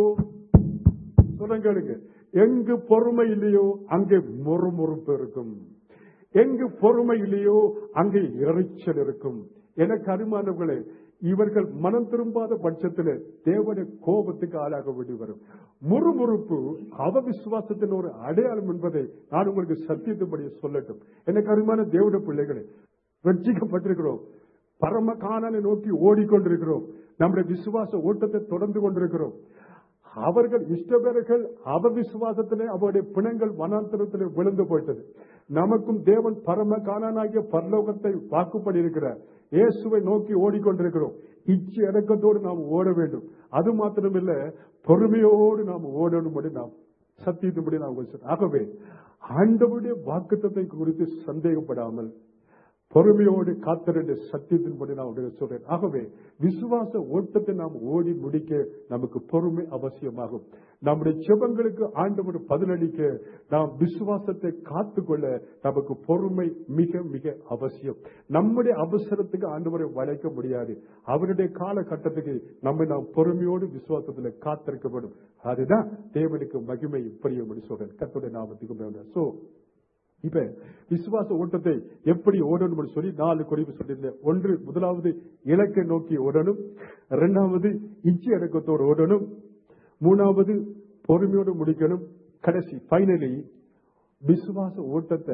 சொல்லுங்க எங்கு பொறுமை இல்லையோ அங்கே முறுமுறுப்பு இருக்கும் எங்கு பொறுமை இல்லையோ அங்கே இறைச்சல் இருக்கும் எனக்கு அருமானவர்களே இவர்கள் மனம் திரும்பாத பட்சத்தில் தேவனுடைய கோபத்துக்கு ஆளாக வேண்டி வரும் முறுமுறுப்பு அவவிசுவாசத்தின் ஒரு அடையாளம் என்பதை நான் உங்களுக்கு சத்தியத்தின்படி சொல்லட்டும் எனக்கு அருமான தேவனுடைய பிள்ளைகளே ரட்சிக்கப்பட்டிருக்கிறோம் பரம காணனை நோக்கி ஓடிக்கொண்டிருக்கிறோம் நம்முடைய விசுவாச ஓட்டத்தை தொடர்ந்து கொண்டிருக்கிறோம் அவர்கள் இஷ்டபேர்கள் அவ விசுவாசத்திலே அவருடைய பிணங்கள் வனாந்தரத்திலே விழுந்து போயிட்டது நமக்கும் தேவன் பரம காணனாகிய பரலோகத்தை வாக்குப்படி இருக்கிறார் இயேசுவை நோக்கி ஓடிக்கொண்டிருக்கிறோம் இச்சை இறக்கத்தோடு நாம் ஓட வேண்டும் அது மாத்திரமில்ல பொறுமையோடு நாம் ஓடணும்படி நாம் சத்தியத்தும்படி நாம் சொல்றோம். ஆகவே ஆண்டவருடைய வாக்குத்தத்தை குறித்து சந்தேகப்படாமல் பொறுமையோடு காத்திருந்த சத்தியத்தின்படி நான் உங்களுக்கு சொல்றேன் ஆகவே விசுவாச ஓட்டத்தை நாம் ஓடி முடிக்க நமக்கு பொறுமை அவசியமாகும் நம்முடைய செபங்களுக்கு ஆண்டவர் பதிலளிக்க நாம் விசுவாசத்தை காத்துக்கொள்ள நமக்கு பொறுமை மிக மிக அவசியம் நம்முடைய அவசரத்துக்கு ஆண்டவரை வளைக்க முடியாது அவருடைய காலகட்டத்துக்கு நம்மை நாம் பொறுமையோடு விசுவாசத்தில் காத்திருக்க வேண்டும் அதுதான் தேவனுக்கு மகிமை புரியும் சொல்றேன் கத்துடைய நாமத்துக்கு சோ இப்ப விசுவாச ஓட்டத்தை எப்படி ஓடணும் சொல்லி நாலு குறிப்பு சொல்லியிருந்தேன் ஒன்று முதலாவது இலக்கை நோக்கி ஓடணும் இரண்டாவது இச்சி அடக்கத்தோடு ஓடணும் மூணாவது பொறுமையோடு முடிக்கணும் கடைசி ஃபைனலி விசுவாச ஓட்டத்தை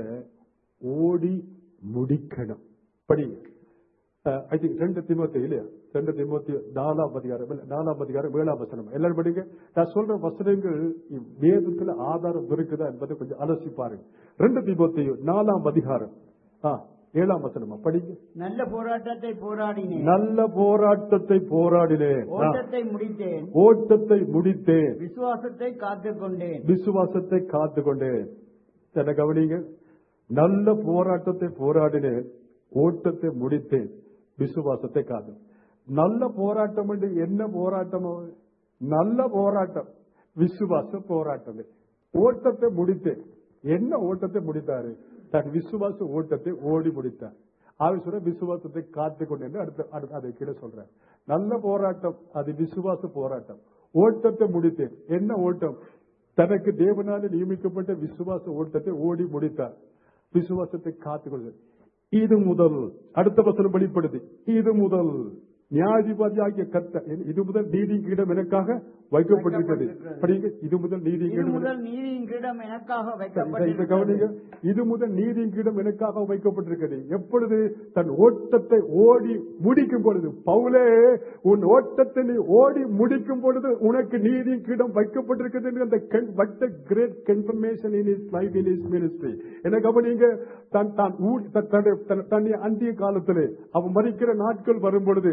ஓடி முடிக்கணும் படி ஐ திங்க் ரெண்டு திமுத்தி இல்லையா ரெண்டு திமுத்தி நாலாம் அதிகாரம் இல்ல, நாலாம் அதிகாரம் ஏழாம் வசனம் எல்லாரும் படிங்க நான் சொல்ற வசனங்கள் வேதத்துல ஆதாரம் இருக்குதா என்பதை கொஞ்சம் அலசி பாருங்க ரெண்டு திமுத்தி நாலாம் அதிகாரம் ஆ, ஏழாம் வசனமா படிங்க நல்ல போராட்டத்தை போராடினேன் நல்ல போராட்டத்தை போராடினேன் ஆ, ஓட்டத்தை முடித்தேன் ஓட்டத்தை முடித்தேன் விசுவாசத்தை காத்துக்கொண்டேன் விசுவாசத்தை காத்து கொண்டேன் என்ன கவனிங்க நல்ல போராட்டத்தை போராடினேன் ஓட்டத்தை முடித்தேன் விசுவாசத்தை காத்து நல்ல போராட்டம் என்று என்ன போராட்டம் நல்ல போராட்டம் விசுவாச போராட்டமே ஓட்டத்தை முடித்தேன் என்ன ஓட்டத்தை முடித்தாரு தன் விசுவாச ஓட்டத்தை ஓடி முடித்தார் ஆவி சொல்ற விசுவாசத்தை காத்து கொண்டு அடுத்த அடுத்த அதை கீழே சொல்றேன் நல்ல போராட்டம் அது விசுவாச போராட்டம் ஓட்டத்தை முடித்தேன் என்ன ஓட்டம் தனக்கு தேவனால நியமிக்கப்பட்ட விசுவாச ஓட்டத்தை ஓடி முடித்தார் விசுவாசத்தை காத்துக் கொள்வது இது முதல் அடுத்த வசனம் வெளிப்படுது இது முதல் நியாயாதிபதியாகிய கர்த்த இது முதல் நீதி கிரீடம் எனக்காக வைக்கப்பட்டிருக்கிறது படிங்க இது முதல் நீதி இது கிரீடம் முதல் நீதியின் கிரீடம் எனக்காக இதை- இதை கவனிங்க வைக்கப்பட்டிருக்கிறது இது முதல் நீதியின் கிரீடம் எனக்காக வைக்கப்பட்டிருக்கிறது எப்பொழுது தன் ஓட்டத்தை ஓடி முடிக்கும் பொழுது பவுலே உன் ஓட்டத்தை நீ ஓடி முடிக்கும் பொழுது உனக்கு நீதியின் கிரீடம் வைக்கப்பட்டிருக்கிறது என்று அந்த வட்ட great confirmation in his life in his ministry என்ன கவனிங்க தன் தான் ஊழி- தன் தன்னுடைய- தன் தன்னை அந்திய காலத்திலே அவன் மறிக்கிற நாட்கள் வரும் பொழுது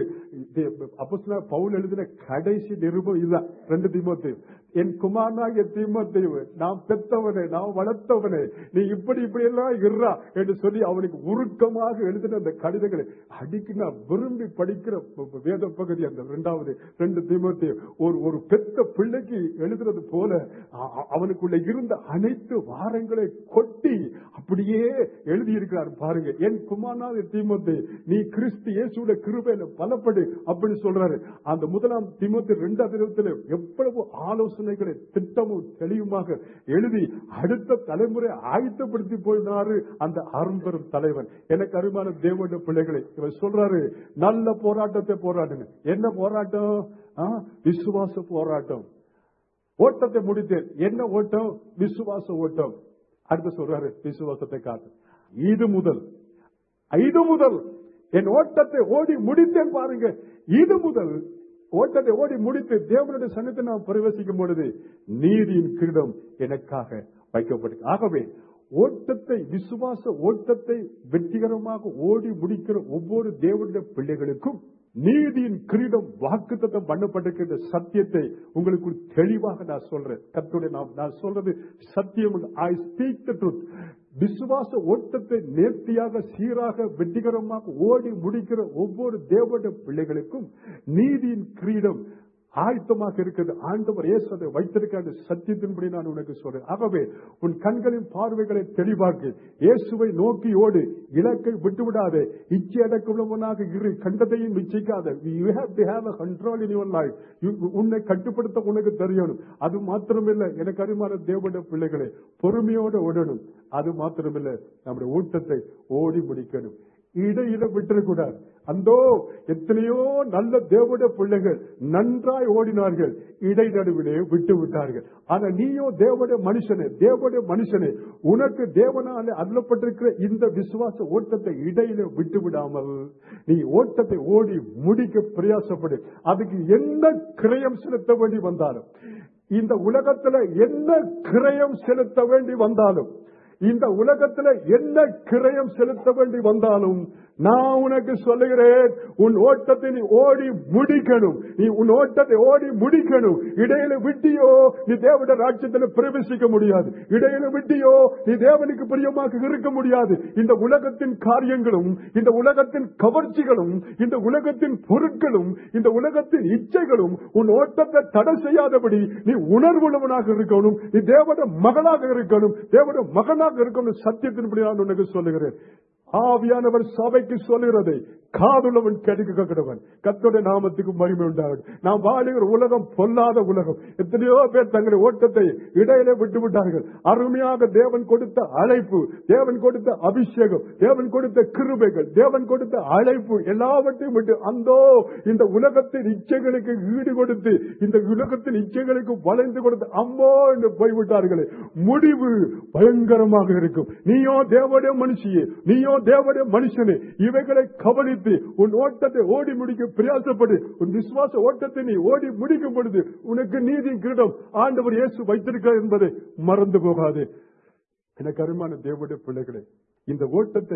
அப்போ பவுல் எழுதின கடைசி நிருபம் இதுதான் ரெண்டு தீமோத்து என் குமாரனாகிய தீமோத்தேயு நாம் பெத்தவனே நாம் வளர்த்தவனே நீ இப்படி இப்படி எல்லாம் இருறா என்று சொல்லி அவனுக்கு உருக்கமாக எழுதின அந்த கடிதங்களை அடிக்கு நான் விரும்பி படிக்கிற ப- ப- வேத பகுதி அந்த இரண்டாவது ரெண்டு தீமோத்தேயு ஒரு ஒரு பெத்த பிள்ளைக்கு எழுதுறது போல அ- அ- அவனுக்குள்ள இருந்த அனைத்து வாரங்களை கொட்டி அப்படியே எழுதியிருக்கிறார் பாருங்க என் குமாரனாகிய தீமோத்தே நீ கிறிஸ்து இயேசுடைய கிருபையில பலப்படு அப்படி சொல்றாரு அந்த முதலாம் திமுத்தி ரெண்டாவது இருபத்துல எவ்வளவு ஆலோசனைகளை திட்டமும் தெளிவுமாக எழுதி அடுத்த தலைமுறை ஆயத்தப்படுத்தி போயினாரு அந்த அரும்பெரும் தலைவன் எனக்கு அருமான தேவனுடைய பிள்ளைகளை இவர் சொல்றாரு நல்ல போராட்டத்தை போராடுங்க என்ன போராட்டம் ஆ, விசுவாச போராட்டம் ஓட்டத்தை முடித்தேன் என்ன ஓட்டம் விசுவாச ஓட்டம் அடுத்து சொல்றாரு விசுவாசத்தை காட்டு இது முதல் இது முதல் என் ஓட்டத்தை ஓடி முடித்தேன் பாருங்க இது முதல் ஓட்டத்தை ஓடி முடித்து தேவனுடைய சன்னத்தை நாம் பிரவேசிக்கும் பொழுது நீதியின் கிரீடம் எனக்காக வைக்கப்பட்டு ஆகவே ஓட்டத்தை விசுவாச ஓட்டத்தை வெற்றிகரமாக ஓடி முடிக்கிற ஒவ்வொரு தேவனுடைய பிள்ளைகளுக்கும் நீதியின் கிரீடம் வாக்குத்தத்தம் பண்ணப்பட்டிருக்கின்ற சத்தியத்தை உங்களுக்கு தெளிவாக நான் சொல்றேன் கத்துடைய நான் நான் சொல்றது சத்தியம் ஐ ஸ்பீக் த ட்ரூத் விசுவாச ஓட்டத்தை நேர்த்தியாக சீராக வெற்றிகரமாக ஓடி முடிக்கிற ஒவ்வொரு தேவனுடைய பிள்ளைகளுக்கும் நீதியின் கிரீடம் ஆயத்தமாக இருக்கிறது ஆண்டவர் இயேசு அதை வைத்திருக்க அந்த சத்தியத்தின்படி நான் உனக்கு சொல்றேன் ஆகவே உன் கண்களின் பார்வைகளை தெளிவாக்கு இயேசுவை நோக்கி ஓடு இலக்கை விட்டுவிடாதே இச்சை அடக்கமுள்ளவனாக இரு கண்டதையும் இச்சிக்காத you have to have a control in your life உன்னை கட்டுப்படுத்த உனக்கு தெரியணும் அது மாத்திரமில்லை எனக்கு அறிமான தேவனுடைய பிள்ளைகளை பொறுமையோடு ஓடணும் அது மாத்திரமில்லை நம்முடைய ஊட்டத்தை ஓடி முடிக்கணும் இடையில விட்டுறக்கூடாது அந்தோ எத்தனையோ நல்ல தேவனுடைய பிள்ளைகள் நன்றாய் ஓடினார்கள் இடை நடுவிலே விட்டு விட்டார்கள் ஆனா நீயோ தேவனுடைய மனுஷனே தேவனுடைய மனுஷனே உனக்கு தேவனால அருளப்பட்டிருக்கிற இந்த விசுவாச ஓட்டத்தை இடையில விட்டு விடாமல் நீ ஓட்டத்தை ஓடி முடிக்க பிரயாசப்படு அதுக்கு என்ன கிரயம் செலுத்த வேண்டி வந்தாலும் இந்த உலகத்துல என்ன கிரயம் செலுத்த வேண்டி வந்தாலும் இந்த உலகத்துல என்ன கிரயம் செலுத்த வேண்டி வந்தாலும் நான் உனக்கு சொல்லுகிறேன் உன் ஓட்டத்தை நீ ஓடி முடிக்கணும் நீ உன் ஓட்டத்தை ஓடி முடிக்கணும் இடையில விட்டியோ நீ தேவட ராஜ்யத்தில் பிரவேசிக்க முடியாது இடையில விட்டியோ நீ தேவனுக்கு பிரியமாக இருக்க முடியாது இந்த உலகத்தின் காரியங்களும் இந்த உலகத்தின் கவர்ச்சிகளும் இந்த உலகத்தின் பொருட்களும் இந்த உலகத்தின் இச்சைகளும் உன் ஓட்டத்தை தடை செய்யாதபடி நீ உணர்வுள்ளவனாக இருக்கணும் நீ தேவட மகளாக இருக்கணும் தேவட மகனாக இருக்கணும் சத்தியத்தின்படி நான் உனக்கு சொல்லுகிறேன் ஆவியானவர் சபைக்கு சொல்லுகிறதை காதுள்ளவன் கெடுக்க கிடவன் கத்தோட நாமத்துக்கு மகிமை உண்டாகும் நாம் வாழுகிற உலகம் பொல்லாத உலகம் எத்தனையோ பேர் தங்களுடைய ஓட்டத்தை இடையில விட்டு விட்டார்கள் அருமையாக தேவன் கொடுத்த அழைப்பு தேவன் கொடுத்த அபிஷேகம் தேவன் கொடுத்த கிருபைகள் தேவன் கொடுத்த அழைப்பு எல்லாவற்றையும் விட்டு அந்தோ இந்த உலகத்தின் இச்சைகளுக்கு ஈடு கொடுத்து இந்த உலகத்தின் இச்சைகளுக்கு வளைந்து கொடுத்து அம்மோ என்று போய்விட்டார்களே முடிவு பயங்கரமாக இருக்கும் நீயோ தேவடைய மனுஷியே நீயோ தேவடைய மனுஷனே இவைகளை கவனித்து உன் ஓட்டத்தை ஓடி முடிக்க பிரயாசப்படு உன் விசுவாச ஓட்டத்தை நீ ஓடி முடிக்கும் பொழுது உனக்கு நீதி கிரீடம் ஆண்டவர் இயேசு வைத்திருக்கிறார் என்பதை மறந்து போகாது எனக்கு அருமான தேவடைய பிள்ளைகளே இந்த ஓட்டத்தை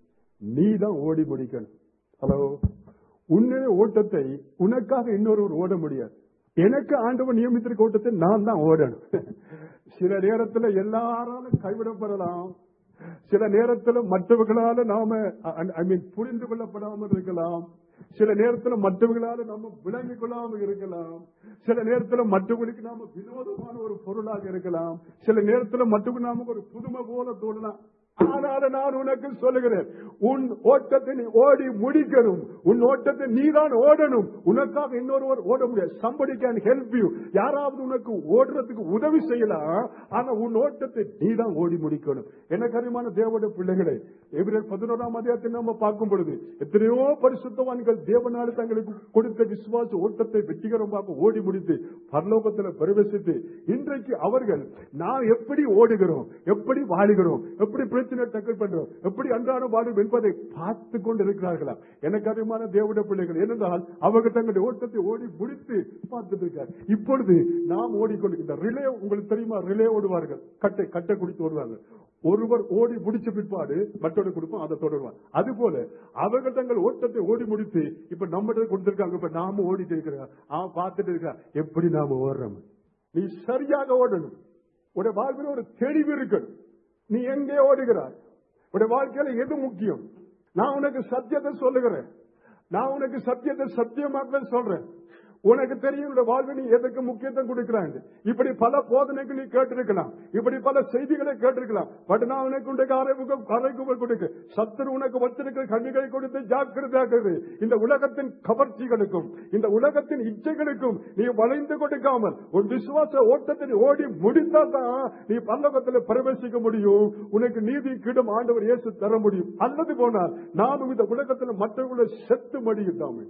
நீ தான் ஓடி முடிக்கணும் ஹலோ உன்னுடைய ஓட்டத்தை உனக்காக இன்னொருவர் ஓட முடியாது எனக்கு ஆண்டவன் நியமித்திருக்க ஓட்டத்தை நான் தான் ஓடணும் சில நேரத்துல எல்லாராலும் கைவிடப்படலாம் சில நேரத்துல மற்றவர்களால நாம ஐ மீன் புரிந்து கொள்ளப்படாமல் இருக்கலாம் சில நேரத்துல மற்றவர்களால நம்ம விளங்கிக் கொள்ளாம இருக்கலாம் சில நேரத்துல மற்றவர்களுக்கு நாம வினோதமான ஒரு பொருளாக இருக்கலாம் சில நேரத்துல மற்றவங்க நமக்கு ஒரு புதுமை போல தோணலாம் ஆனாலும் நான் உனக்கு சொல்லுகிறேன் உன் ஓட்டத்தை நீ ஓடி முடிக்கணும் உன் ஓட்டத்தை நீதான் ஓடணும் உனக்காக இன்னொருவர் ஓட முடியாது சம்படி கேன் ஹெல்ப் யூ யாராவது உனக்கு ஓடுறதுக்கு உதவி செய்யலாம் ஆனா உன் ஓட்டத்தை நீதான் ஓடி முடிக்கணும் என்ன கரிமான தேவனுடைய பிள்ளைகளே எபிரேல் பதினோராம் அதிகாரத்தை நம்ம பார்க்கும் பொழுது எத்தனையோ பரிசுத்தவான்கள் தேவனால தங்களுக்கு கொடுத்த விசுவாச ஓட்டத்தை வெற்றிகரமாக ஓடி முடித்து பரலோகத்தில் பிரவேசித்து இன்றைக்கு அவர்கள் நாம் எப்படி ஓடுகிறோம் எப்படி வாழுகிறோம் எப்படி பிரச்சனை டக்கல் பண்றோம் எப்படி அன்றாடம் வாழும் என்பதை பார்த்து கொண்டு இருக்கிறார்களா எனக்கு அதிகமான தேவட பிள்ளைகள் ஏனென்றால் அவர்கள் தங்களுடைய ஓட்டத்தை ஓடி முடித்து பார்த்துட்டு இருக்கார் இப்பொழுது நாம் ஓடிக்கொண்டிருக்கின்ற ரிலே உங்களுக்கு தெரியுமா ரிலே ஓடுவார்கள் கட்டை கட்டை குடித்து ஓடுவார்கள் ஒருவர் ஓடி முடிச்ச பிற்பாடு மற்றொரு கொடுப்போம் அதை தொடருவார் அது போல அவர்கள் தங்கள் ஓட்டத்தை ஓடி முடித்து இப்ப நம்ம கொடுத்திருக்காங்க இப்ப நாம ஓடிட்டு இருக்கிறோம் அவன் பார்த்துட்டு இருக்கா எப்படி நாம ஓடுறோம் நீ சரியாக ஓடணும் உடைய வாழ்வில் ஒரு தெளிவு இருக்கணும் நீ எங்கே ஓடுகிறாய் உடைய வாழ்க்கையில எது முக்கியம் நான் உனக்கு சத்தியத்தை சொல்லுகிறேன் நான் உனக்கு சத்தியத்தை சத்தியமாக சொல்றேன் உனக்கு தெரியும் உன்னுடைய வாழ்வு நீ எதற்கு முக்கியத்துவம் கொடுக்கிறான் இப்படி பல போதனைகள் நீ கேட்டிருக்கலாம் இப்படி பல செய்திகளை கேட்டிருக்கலாம் பட் நான் உனக்கு உனக்கு அறைவுக்கும் கரைக்குகள் கொடுக்க சத்துரு உனக்கு வச்சிருக்கிற கண்ணிகளை கொடுத்து ஜாக்கிரதையாக்குது இந்த உலகத்தின் கவர்ச்சிகளுக்கும் இந்த உலகத்தின் இச்சைகளுக்கும் நீ வளைந்து கொடுக்காமல் ஒரு விசுவாச ஓட்டத்தை நீ ஓடி முடித்தா தான் நீ பல்லவத்தில் பிரவேசிக்க முடியும் உனக்கு நீதி கிடம் ஆண்டவர் இயேசு தர முடியும் அல்லது போனால் நாமும் இந்த உலகத்தில் மற்றவர்களை செத்து மடியுட்டாமே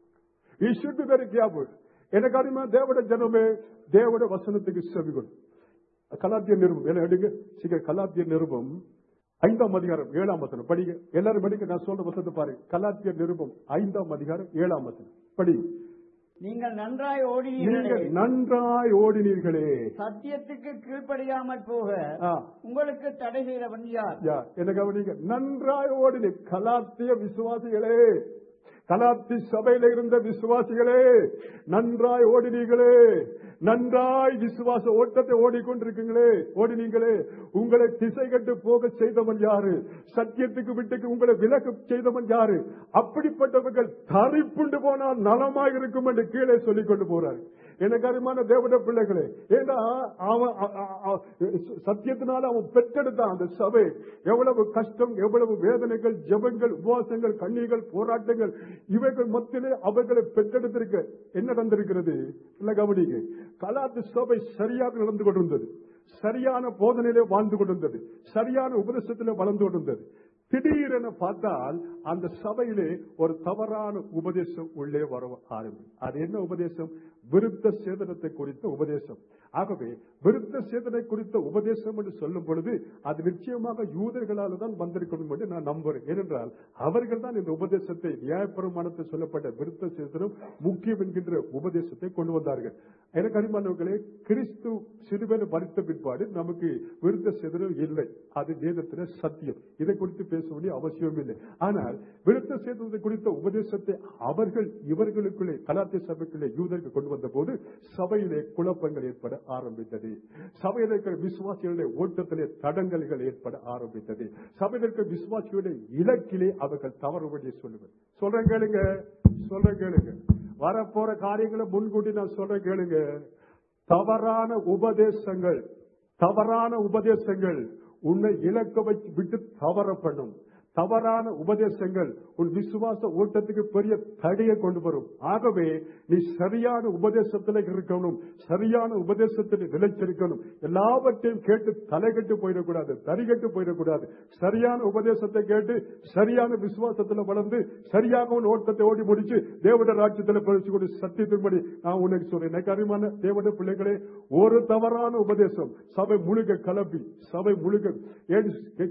he should be very careful எனக்கு அறிமா தேவட ஜனமே தேவட வசனத்துக்கு செவிகள் கலாத்திய நிருபம் என்ன எடுங்க சீக்கிரம் கலாத்திய நிருபம் ஐந்தாம் அதிகாரம் ஏழாம் வசனம் படிங்க எல்லாரும் படிக்க நான் சொல்ற வசனத்தை பாருங்க கலாத்திய நிருபம் ஐந்தாம் அதிகாரம் ஏழாம் வசனம் படி நீங்கள் நன்றாய் நீங்கள் ஓடினீர்களே நன்றாய் ஓடினீர்களே சத்தியத்துக்கு கீழ்ப்படியாமல் போக ஆ, உங்களுக்கு தடை செய்தவன் யார் யா, என்ன கவனிங்க நன்றாய் ஓடினி கலாத்திய விசுவாசிகளே கலாத்தி சபையில இருந்த விசுவாசிகளே நன்றாய் ஓடினீங்களே நன்றாய் விசுவாச ஓட்டத்தை ஓடிக்கொண்டிருக்கீங்களே ஓடினீங்களே உங்களை திசை கட்டு போக செய்தவன் யாரு சத்தியத்துக்கு விட்டுக்கு உங்களை விலக்கு செய்தவன் யாரு அப்படிப்பட்டவர்கள் தரிப்புண்டு போனால் நலமாக இருக்கும் என்று கீழே சொல்லிக் கொண்டு போறாரு எனக்கு அருமான தேவட பிள்ளைகளே ஏன்னா அவன் அ- அ- அ- சத்தியத்தினால அவன் பெற்றெடுத்தான் அந்த சபை எவ்வளவு கஷ்டம் எவ்வளவு வேதனைகள் ஜெபங்கள் உபவாசங்கள் கண்ணீர்கள் போராட்டங்கள் இவைகள் மத்தியிலே அவர்களை பெற்றெடுத்திருக்க என்ன நடந்திருக்கிறது இல்ல கவனிங்க கலாத்து சபை சரியாக நடந்து கொண்டிருந்தது சரியான போதனையிலே வாழ்ந்து கொண்டிருந்தது சரியான உபதேசத்திலே வளர்ந்து கொண்டிருந்தது திடீரென பார்த்தால் அந்த சபையிலே ஒரு தவறான உபதேசம் உள்ளே வர ஆரம்பி அது என்ன உபதேசம் விருத்த சேதனத்தை குறித்த உபதேசம் ஆகவே விருத்த சேதனை குறித்த உபதேசம் என்று சொல்லும் பொழுது அது நிச்சயமாக யூதர்களால் தான் வந்திருக்கணும் என்று நான் நம்புறேன் ஏனென்றால் அவர்கள் தான் இந்த உபதேசத்தை நியாயப்பிரமாணத்தில் சொல்லப்பட்ட விருத்த சேதனம் முக்கியம் என்கின்ற உபதேசத்தை கொண்டு வந்தார்கள் எனக்கு அருமானவர்களே கிறிஸ்து சிறுவனை மறித்த பிற்பாடு நமக்கு விருத்த சேதனம் இல்லை அது வேதத்தின சத்தியம் இதை குறித்து பேச வேண்டிய அவசியம் இல்லை ஆனால் விருத்த சேதனத்தை குறித்த உபதேசத்தை அவர்கள் இவர்களுக்குள்ளே கலாத்திய சபைக்குள்ளே யூதருக்கு கொண்டு வந்த போது சபையிலே குழப்பங்கள் ஏற்பட ஆரம்பித்தது சபையில் இருக்கிற விசுவாசிகளுடைய ஓட்டத்திலே தடங்கல்கள் ஏற்பட ஆரம்பித்தது சபையில் இருக்கிற விசுவாசிகளுடைய இலக்கிலே அவர்கள் தவறுபடியை சொல்லுவது சொல்றேன் கேளுங்க சொல்றேன் கேளுங்க வரப்போற காரியங்களை முன்கூட்டி நான் சொல்றேன் கேளுங்க தவறான உபதேசங்கள் தவறான உபதேசங்கள் உன்னை இலக்க வச்சு விட்டு தவற பண்ணும் தவறான உபதேசங்கள் உன் விசுவாச ஓட்டத்துக்கு பெரிய தடையை கொண்டு வரும் ஆகவே நீ சரியான உபதேசத்தில் இருக்கணும் சரியான உபதேசத்தில் நிலைச்சிருக்கணும் எல்லாவற்றையும் கேட்டு தலைகட்டு போயிடக்கூடாது தரிகட்டு போயிடக்கூடாது சரியான உபதேசத்தை கேட்டு சரியான விசுவாசத்தில் வளர்ந்து சரியாக உன் ஓட்டத்தை ஓடி முடிச்சு தேவட ராஜ்யத்தில் பறிச்சு கொண்டு சத்தியத்தின்படி நான் உனக்கு சொல்றேன் எனக்கு அறிமான தேவட பிள்ளைகளே ஒரு தவறான உபதேசம் சபை முழுக்க கலப்பி சபை முழுக்க என்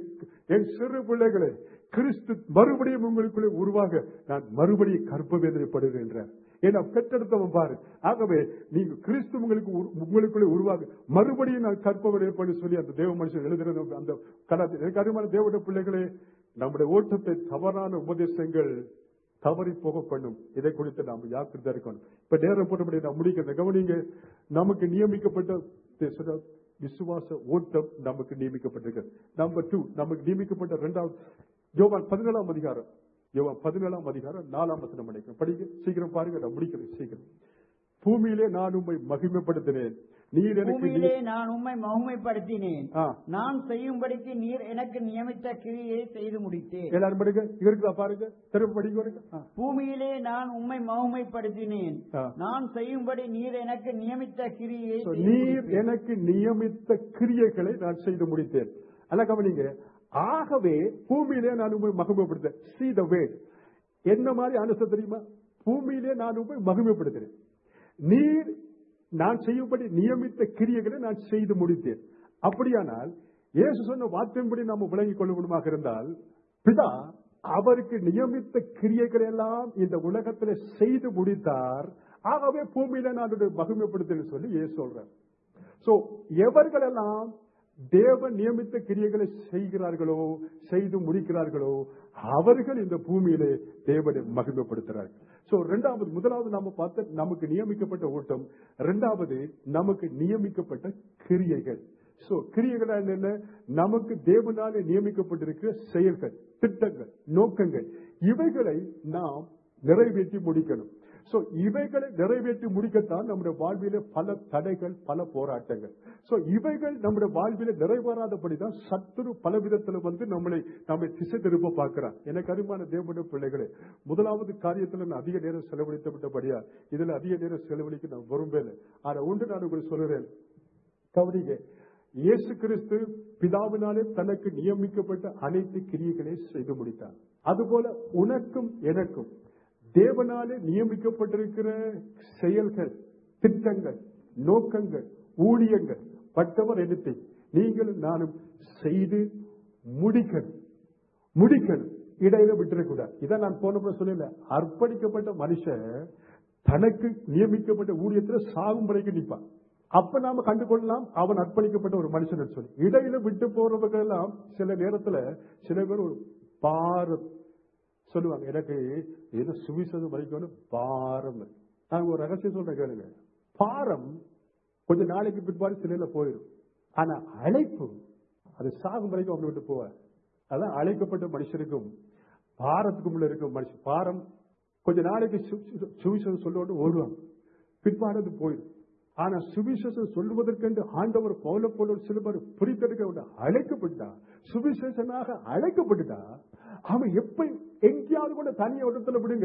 என் சிறு பிள்ளைகளே கிறிஸ்து மறுபடியும் உங்களுக்குள்ளே உருவாக நான் மறுபடியும் கற்ப வேதனைப்படுகின்றேன் ஏன்னா பெற்றெடுத்தவன் பாரு ஆகவே நீங்க கிறிஸ்து உங்களுக்கு உரு- உங்களுக்குள்ளே உருவாக மறுபடியும் நான் கற்ப வேதனைப்படு சொல்லி அந்த தேவ மனுஷன் எழுதுறது அந்த கலாத்தில் எனக்கு அறிமான தேவட பிள்ளைகளே நம்முடைய ஓட்டத்தை தவறான உபதேசங்கள் தவறி போக பண்ணும் இதை குறித்து நாம் ஜாக்கிரதா இருக்கணும் இப்ப நேரம் போட்டபடி நான் முடிக்கிறேன் கவனிங்க நமக்கு நியமிக்கப்பட்ட தே- சொல்ற விசுவாச ஓட்டம் நமக்கு நியமிக்கப்பட்டிருக்கு நம்பர் டூ நமக்கு நியமிக்கப்பட்ட இரண்டாவது யோவான் பதினேழாம் அதிகாரம் யோவான் பதினேழாம் அதிகாரம் நாலாம் வசனம் படிக்கும் படிக்க சீக்கிரம் பாருங்க நான் முடிக்கிறேன் சீக்கிரம் பூமியிலே நான் உம்மை மகிமைப்படுத்தினேன் நீர் எனக்கு பூமியிலே நீ- நான் உம்மை மகிமைப்படுத்தினேன் ஆ, நான் செய்யும்படிக்கு நீர் எனக்கு நியமித்த கிரியை செய்து முடித்தேன் எல்லாரும் படிங்க இருக்குதா பாருங்க திரும்ப படிக்க வருங்க ஆ. பூமியிலே நான் உம்மை மகிமைப்படுத்தினேன் ஆ. நான் செய்யும்படி நீர் எனக்கு நியமித்த கிரியை So, செய்து நீர் முடித்தேன். எனக்கு நியமித்த கிரியைகளை நான் செய்து முடித்தேன் அல்ல கவனிங்க ஆகவே பூமியிலே நான் உண்மை மகிமைப்படுத்தேன் see the way என்ன மாதிரி அனுசம் தெரியுமா பூமியிலே நான் உண்மை மகிமைப்படுத்துறேன் நீர் நான் செய்யும்படி நியமித்த கிரியைகளை நான் செய்து முடித்தேன் அப்படியானால் இயேசு சொன்ன வார்த்தையின்படி நாம் விளங்கிக் கொள்ளுமாக இருந்தால் பிதா அவருக்கு நியமித்த கிரியைகளை எல்லாம் இந்த உலகத்தில் செய்து முடித்தார் ஆகவே பூமியில நான் உன்னை மகிமைப்படுத்தேன்னு சொல்லி இயேசு சொல்றார் சோ எவர்களெல்லாம் தேவன் நியமித்த கிரியைகளை செய்கிறார்களோ செய்து முடிக்கிறார்களோ அவர்கள் இந்த பூமியிலே தேவனை மகிமைப்படுத்துகிறார்கள் சோ இரண்டாவது முதலாவது நாம பார்த்த நமக்கு நியமிக்கப்பட்ட ஓட்டம் இரண்டாவது நமக்கு நியமிக்கப்பட்ட கிரியைகள் சோ கிரியைகள் என்ன நமக்கு தேவனாலே நியமிக்கப்பட்டிருக்கிற செயல்கள் திட்டங்கள் நோக்கங்கள் இவைகளை நாம் நிறைவேற்றி முடிக்கணும் சோ இவைகளை நிறைவேற்றி முடிக்கத்தான் நம்முடைய வாழ்விலே பல தடைகள் பல போராட்டங்கள் சோ இவைகள் நம்முடைய வாழ்விலே நிறைவேறாதபடிதான் சத்துரு பல விதத்துல வந்து நம்மளை நம்மை திசை திரும்ப பார்க்கிறான் எனக்கு அருமான தேவனுடைய பிள்ளைகளே முதலாவது காரியத்துல நான் அதிக நேரம் செலவழித்து விட்டபடியா இதுல அதிக நேரம் செலவழிக்க நான் விரும்பல ஆனா ஒன்று நான் உங்களுக்கு சொல்லுறேன் கவனிங்க இயேசு கிறிஸ்து பிதாவினாலே தனக்கு நியமிக்கப்பட்ட அனைத்து கிரியைகளையும் செய்து முடித்தார் அதுபோல உனக்கும் எனக்கும் தேவனாலே நியமிக்கப்பட்டிருக்கிற செயல்கள் திட்டங்கள் நோக்கங்கள் ஊழியங்கள் பட்டவர் எடுத்து நீங்களும் நானும் செய்து முடிக்கணும் முடிக்கணும் இடையில விட்டுறக்கூடாது இதை நான் போன முறை சொல்லல அர்ப்பணிக்கப்பட்ட மனுஷன் தனக்கு நியமிக்கப்பட்ட ஊழியத்தில் சாகும் வரைக்கும் நிற்பான் அப்ப நாம கண்டுகொள்ளலாம் அவன் அர்ப்பணிக்கப்பட்ட ஒரு மனுஷன் சொல்லி இடையில விட்டு போறவர்கள் எல்லாம் சில நேரத்துல சில பேர் ஒரு பாரம் சொல்லுவாங்க எனக்கு ஏதோ சுவிசேஷம் வரைக்கும் பாரம் நான் ஒரு ரகசியம் சொல்றேன் கேளுங்க பாரம் கொஞ்ச நாளைக்கு பிற்பாடு சிலையில போயிடும் ஆனா அழைப்பு அது சாகும் வரைக்கும் அவங்க விட்டு போவார் அதான் அழைக்கப்பட்ட மனுஷருக்கும் பாரத்துக்கும் உள்ள இருக்கும் மனுஷன் பாரம் கொஞ்ச நாளைக்கு சு- சு- சுவிசேஷம் சொல்லோடு ஓடுவாங்க பிற்பாடு அது போயிடும் ஆனா சுவிசேஷம் சொல்லுவதற்கென்று ஆண்டவர் பௌல போல சில பேர் பிரித்தெடுக்க வேண்டும் அழைக்கப்பட்டா சுவிசேஷனாக அழைக்கப்பட்டுட்டா அவன் எப்ப எங்கேயாவது கூட தனியா இடத்துல விடுங்க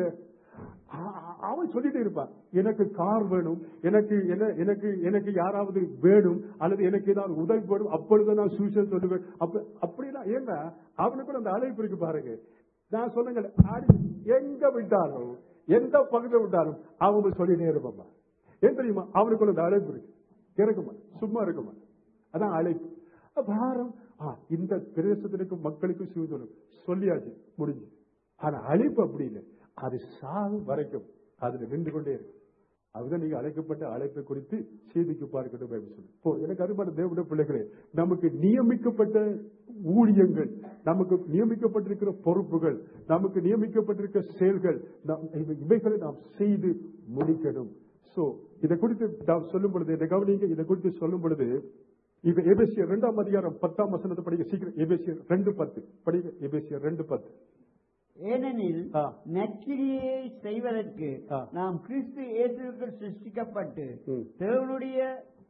அ- அ- அவன் சொல்லிட்டு இருப்பான் எனக்கு கார் வேணும் எனக்கு என்ன எனக்கு எனக்கு யாராவது வேணும் அல்லது எனக்கு ஏதாவது உதவி வேணும் அப்பொழுது நான் சுவிசேஷம் சொல்லுவேன் அப்ப அப்படிலாம் ஏன்னா அவனுக்கு அந்த அழைப்பு இருக்கு பாருங்க நான் சொன்னேன் ஆடி எங்க விட்டாலும் எந்த பகுதியில் விட்டாலும் அவங்க சொல்லிட்டே இருப்பான் ஏன் தெரியுமா அவனுக்குள்ள அந்த அழைப்பு இருக்கு இருக்குமா சும்மா இருக்குமா அதான் அழைப்பு பாரம் ஆ, இந்த பிரதேசத்தில் இருக்கும் மக்களுக்கும் சிவத்தோடும் சொல்லியாச்சு முடிஞ்சு ஆனா அழைப்பு அப்படி இல்லை அது சாகும் வரைக்கும் அதுல நின்று கொண்டே இருக்கு அதுதான் நீங்க அழைக்கப்பட்ட அழைப்பை குறித்து செய்திக்கு பார்க்கணும் என்று சொல்லி இப்போ எனக்கு அருமான தேவனுடைய பிள்ளைகளே நமக்கு நியமிக்கப்பட்ட ஊழியங்கள் நமக்கு நியமிக்கப்பட்டிருக்கிற பொறுப்புகள் நமக்கு நியமிக்கப்பட்டிருக்கிற செயல்கள் நாம் இவை- இவைகளை நாம் செய்து முடிக்கணும் சோ இதை குறித்து நாம் சொல்லும் பொழுது இதை கவனிங்க இதை குறித்து சொல்லும் பொழுது இப்ப எபேசியர் இரண்டாம் அதிகாரம் பத்தாம் வசனத்தை படிக்க சீக்கிரம் எபேசியர் ரெண்டு பத்து படிங்க எபேசியர் ரெண்டு பத்து ஏனெனில் ஆ. நற்கிரியை செய்வதற்கு ஆ. நாம் கிறிஸ்து இயேசுவுக்குள் சிருஷ்டிக்கப்பட்டு ம். தேவனுடைய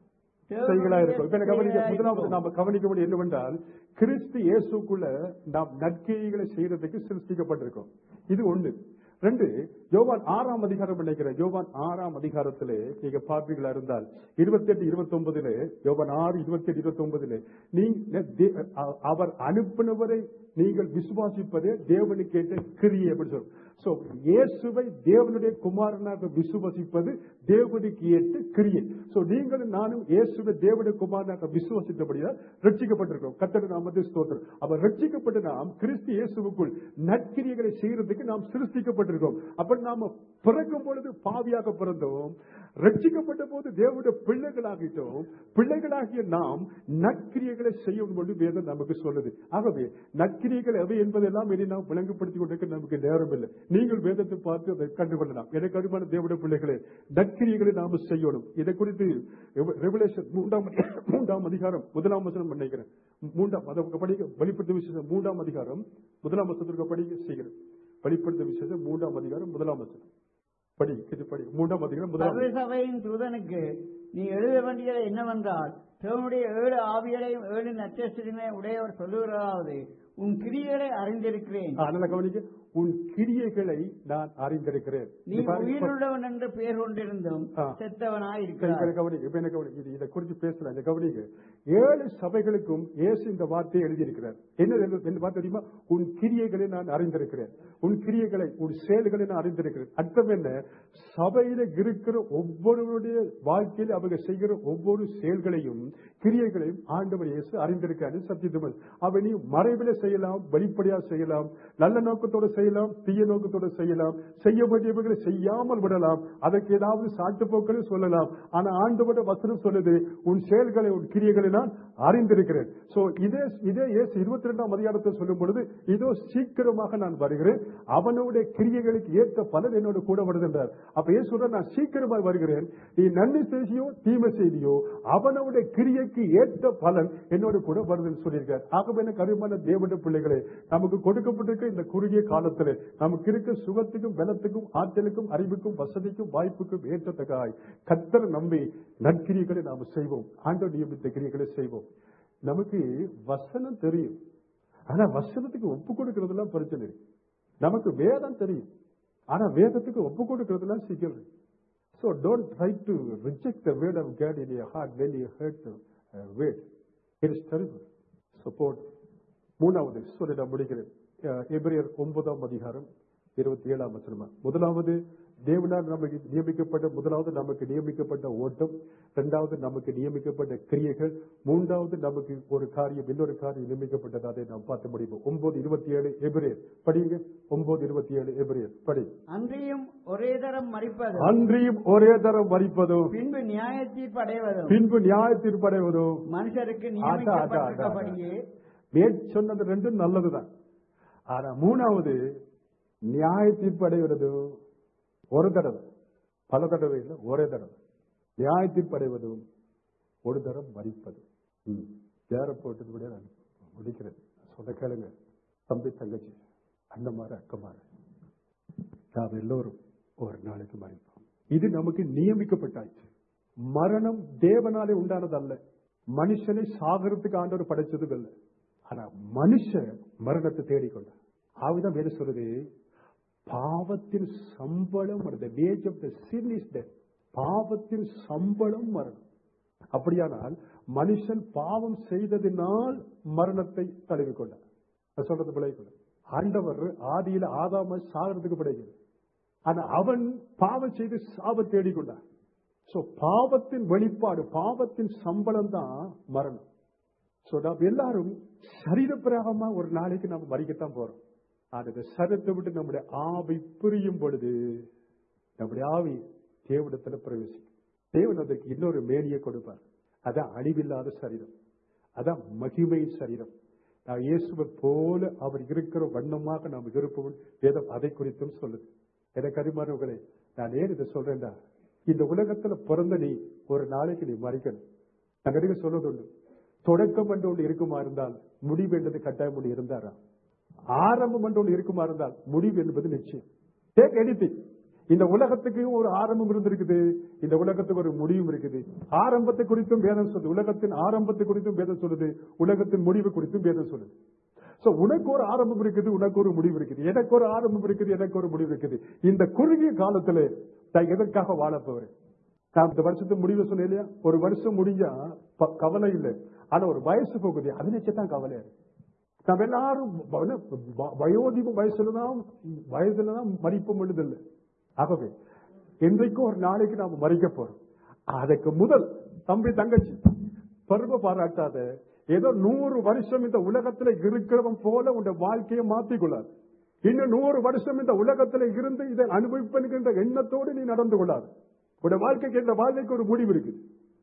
செய்களா இருக்கும் இப்ப என்ன கவனிக்க செய்கையாய் முதலாவது இருக்கோம். நாம கவனிக்க வேண்டிய என்னவென்றால் கிறிஸ்து இயேசுக்குள்ள நாம் நற்கிரிகளை செய்யறதுக்கு சிருஷ்டிக்கப்பட்டிருக்கோம் இது ஒண்ணு ரெண்டு யோவான் ஆறாம் அதிகாரம் நினைக்கிறேன் யோவான் ஆறாம் அதிகாரத்திலே நீங்க பார்ப்பீங்களா இருந்தால் இருபத்தி எட்டு இருபத்தி ஒன்பதுல யோவான் ஆறு இருபத்தி எட்டு இருபத்தி ஒன்பதுல நீங்க தே- அ- அவர் அனுப்பினவரை நீங்கள் விசுவாசிப்பதே தேவனுக்கு கேட்ட கிரியை அப்படின்னு சொல்லும் சோ இயேசுவை தேவனுடைய குமாரனாக விசுவாசிப்பது தேவனுக்கு ஏற்ற கிரியை சோ நீங்களும் நானும் இயேசுவை தேவனுடைய குமாரனாக விசுவாசித்தபடியா ரட்சிக்கப்பட்டிருக்கோம் கத்தட நாமத்தை ஸ்தோத்திரம் அவர் ரட்சிக்கப்பட்ட நாம் கிறிஸ்து இயேசுவுக்குள் நற்கிரியைகளை செய்யறதுக்கு நாம் சிருஷ்டிக்கப்பட்டிருக்கோம் அப்ப நாம பிறக்கும் பொழுது பாவியாக பிறந்தோம் ரட்சிக்கப்பட்ட போது தேவனுடைய பிள்ளைகளாகிட்டோம் பிள்ளைகளாகிய நாம் நற்கிரியைகளை செய்யும் பொழுது வேதம் நமக்கு சொல்லுது ஆகவே நற்கிரியைகள் எவை என்பதெல்லாம் இனி நாம் விளங்குபடுத்திக் கொண்டிருக்க நமக்கு நேரம் இல்லை நீங்கள் வேதத்தை பார்த்து அதை கண்டுகொள்ளலாம் எனக்கு அருமான தேவனுடைய பிள்ளைகளே நற்கிரியைகளை நாம செய்யணும் இதை குறித்து ரெவலேஷன் மூன்றாம் அதி- மூன்றாம் அதிகாரம் முதலாம் வசனம் நினைக்கிறேன் மூன்றாம் அதை படிக்க வெளிப்படுத்த விசேஷம் மூன்றாம் அதிகாரம் முதலாம் வசனத்திற்கு படிக்க செய்கிறேன் வெளிப்படுத்த விசேஷம் மூன்றாம் அதிகாரம் முதலாம் வசனம் படி இது படி மூன்றாம் அதிகாரம் முதலாம் சர்வ சபையின் தூதனுக்கு நீ எழுத வேண்டியது என்னவென்றால் தேவனுடைய ஏழு ஆவியரையும் ஏழு நட்சத்திரமே உடையவர் சொல்லுகிறாவது உன் கிரியைகளை அறிந்திருக்கிறேன் ஆ, நல்லா கவனிக்க உன் கிரியைகளை நான் அறிந்திருக்கிறேன் நீ இது பாருங்க, உயிருள்ளவன் என்று பெயர் கொண்டிருந்தும் ஆ. செத்தவனாய் இப்ப இருக்கிறாய் இப்ப கவனிங்க இப்ப என்ன கவனிங்க இது இதை குறித்து பேசலாம் இந்த கவனிங்க ஏழு சபைகளுக்கும் இயேசு இந்த வார்த்தையை எழுதியிருக்கிறார் என்ன என்ன- என்ன வார்த்தை தெரியுமா உன் கிரியைகளை நான் அறிந்திருக்கிறேன் உன் கிரியைகளை உன் செயல்களை நான் அறிந்திருக்கிறேன் அர்த்தம் என்ன சபையில இருக்கிற ஒவ்வொருவருடைய வாழ்க்கையில் அவங்க செய்கிற ஒவ்வொரு செயல்களையும் கிரியைகளையும் ஆண்டவர் இயேசு அறிந்திருக்காரு சத்தியத்தமிழ் அவன் நீ மறைவில செய்யலாம் வெளிப்படையா செய்யலாம் நல்ல நோக்கத்தோட செய்யலாம் தீய நோக்கத்தோட செய்யலாம் செய்ய வேண்டியவர்களை செய்யாமல் விடலாம் அதற்கு ஏதாவது சாட்டுப்போக்களை சொல்லலாம் ஆனா ஆண்டவரோட வசனம் சொல்லுது உன் செயல்களை உன் கிரியைகளை நான் அறிந்திருக்கிறேன் சோ இதே இதே இயேசு இருபத்தி ரெண்டாம் அதிகாரத்தை சொல்லும் பொழுது இதோ சீக்கிரமாக நான் வருகிறேன் அவனுடைய கிரியைகளுக்கு ஏற்ற பலன் என்னோட கூட வருகின்றார் அப்ப இயேசு சொல்ற நான் சீக்கிரமாக வருகிறேன் நீ நன்மை செய்தியோ தீமை செய்தியோ அவனுடைய கிரியைக்கு ஏற்ற பலன் என்னோட கூட வருதுன்னு சொல்லியிருக்கார் ஆகவே எனக்கு அருமையான தேவனுடைய பிள்ளைகளே நமக்கு கொடுக்கப்பட்டிருக்க இந்த குறுகிய காலத்திலே நமக்கு இருக்க சுகத்துக்கும் பலத்துக்கும் ஆற்றலுக்கும் அறிவுக்கும் வசதிக்கும் வாய்ப்புக்கும் ஏற்றத்தக்காய் கத்தர் நம்பி நற்கிரியைகளை நாம் செய்வோம் ஆண்டவர் நியமித்த கிரியைகளை செய்வோம் நமக்கு வசனம் தெரியும் ஆனா வசனத்துக்கு ஒப்பு கொடுக்கறதுலாம் பிரச்சனை இருக்கு நமக்கு வேதம் தெரியும் ஆனா வேதத்துக்கு ஒப்பு கொடுக்கறதுலாம் சிக்கல் இருக்கு So don't try to reject the word of God in your heart when you heard the uh, word. It is terrible. Support. மூணாவது சொல்லி நான் முடிக்கிறேன் அஹ், எபிரேயர் ஒன்பதாம் அதிகாரம் இருபத்தி ஏழாம் வசனமா முதலாவது தேவனால் நமக்கு நியமிக்கப்பட்ட முதலாவது நமக்கு நியமிக்கப்பட்ட ஓட்டம் இரண்டாவது நமக்கு நியமிக்கப்பட்ட கிரியைகள் மூன்றாவது நமக்கு ஒரு காரியம் இன்னொரு காரியம் நியமிக்கப்பட்டது அதை நாம் பார்த்து முடிப்போம் ஒன்பது இருபத்தி ஏழு எபிரேயர் படிங்க ஒன்பது இருபத்தி ஏழு எபிரேயர் படி அன்றியும் ஒரே தரம் மறிப்பதும் அன்றியும் ஒரே தரம் வரிப்பதும் பின்பு நியாய தீர்ப்பு அடைவதும் பின்பு நியாய தீர்ப்படைவதும் மனுஷருக்கு அதான், அதான், அதான், அதான். நியமிக்கப்பட்டிருக்கபடியே மேற் சொன்னது ரெண்டும் நல்லதுதான் ஆனா மூணாவது நியாய தீர்ப்பு அடைவது ஒரு தடவை பல தடவை இல்லை ஒரே தடவை நியாய தீர்ப்பு அடைவதும் ஒரு தரம் மறிப்பது ம். யாரை போட்டது நான் முடிக்கிறேன் சொல்ல கேளுங்க தம்பி தங்கச்சி அண்ணமாறு அக்கமாறு நாம் எல்லோரும் ஒரு நாளைக்கு மறிப்போம் இது நமக்கு நியமிக்கப்பட்டாச்சு மரணம் தேவனாலே உண்டானது அல்ல மனுஷனை சாகரத்துக்கு ஆண்டவர் படைச்சதும் இல்லை ஆனா மனுஷன் மரணத்தை தேடிக்கொண்டார் ஆவிதான் வேறு சொல்லுது பாவத்தின் சம்பளம் wage of the sin is death பாவத்தின் சம்பளம் மரணம் அப்படியானால் மனுஷன் பாவம் செய்ததினால் மரணத்தை தழுவிக்கொண்டார் நான் சொல்றது பிழைக்கொள்ள ஆண்டவர் ஆதியில ஆதாம சாகிறதுக்கு படைக்கிறது ஆனா அவன் பாவம் செய்து சாப தேடிக்கொண்டான் சோ பாவத்தின் வெளிப்பாடு பாவத்தின் சம்பளம் தான் மரணம் சோ நாம் எல்லாரும் சரீரப்பிரகமா ஒரு நாளைக்கு நம்ம மறிக்கத்தான் போறோம் ஆனா இந்த சரீரத்தை விட்டு நம்முடைய ஆவி பிரியும் பொழுது நம்முடைய ஆவி தேவனிடத்துல பிரவேசிக்கும் தேவன் அதற்கு இன்னொரு மேனியை கொடுப்பார் அதான் அழிவில்லாத சரீரம் அதான் மகிமை சரீரம் நான் இயேசுவை போல அவர் இருக்கிற வண்ணமாக நாம் இருப்போம் வேதம் அதை குறித்தும் சொல்லுது எனக்கு அறிமாறவர்களே நான் ஏன் இதை சொல்றேன்டா இந்த உலகத்துல பிறந்த நீ ஒரு நாளைக்கு நீ மறிக்கணும் நான் நிறைய சொல்வது உண்டு தொடக்கம் என்று ஒன்று இருக்குமா இருந்தால் முடிவு என்பது கட்டாயம் ஒன்று இருந்தாரா ஆரம்பம் என்று ஒன்று இருக்குமா இருந்தால் முடிவு என்பது நிச்சயம் டேக் எனிதிங் இந்த உலகத்துக்கு ஒரு ஆரம்பம் இருந்திருக்குது இந்த உலகத்துக்கு ஒரு முடிவும் இருக்குது ஆரம்பத்தை குறித்தும் வேதம் சொல்லுது உலகத்தின் ஆரம்பத்தை குறித்தும் வேதம் சொல்லுது உலகத்தின் முடிவு குறித்தும் வேதம் சொல்லுது சோ உனக்கு ஒரு ஆரம்பம் இருக்குது உனக்கு ஒரு முடிவு இருக்குது எனக்கு ஒரு ஆரம்பம் இருக்குது எனக்கு ஒரு முடிவு இருக்குது இந்த குறுகிய காலத்துல நான் எதற்காக வாழ போறேன் நான் இந்த வருஷத்துக்கு முடிவு சொன்னேன் இல்லையா ஒரு வருஷம் முடிஞ்சா ப- கவலை இல்லை ஆனா ஒரு வயசு போகுது அது நிச்சயத்தான் கவலையா இருக்கு நம்ம எல்லாரும் வ- வ- வயோதிப வயசுலதான் வயதுலதான் மறிப்போம் இல்லை ஆகவே இன்றைக்கும் ஒரு நாளைக்கு நாம மறிக்க போறோம் அதுக்கு முதல் தம்பி தங்கச்சி பருவ பாராட்டாத ஏதோ நூறு வருஷம் இந்த உலகத்துல இருக்கிறவன் போல உன் வாழ்க்கையை மாத்திக்கொள்ளாது இன்னும் நூறு வருஷம் இந்த உலகத்துல இருந்து இதை அனுபவிப்பென்கின்ற எண்ணத்தோடு நீ நடந்து கொள்ளாது உன் வாழ்க்கைக்கு இந்த வாழ்க்கைக்கு ஒரு முடிவு இருக்குது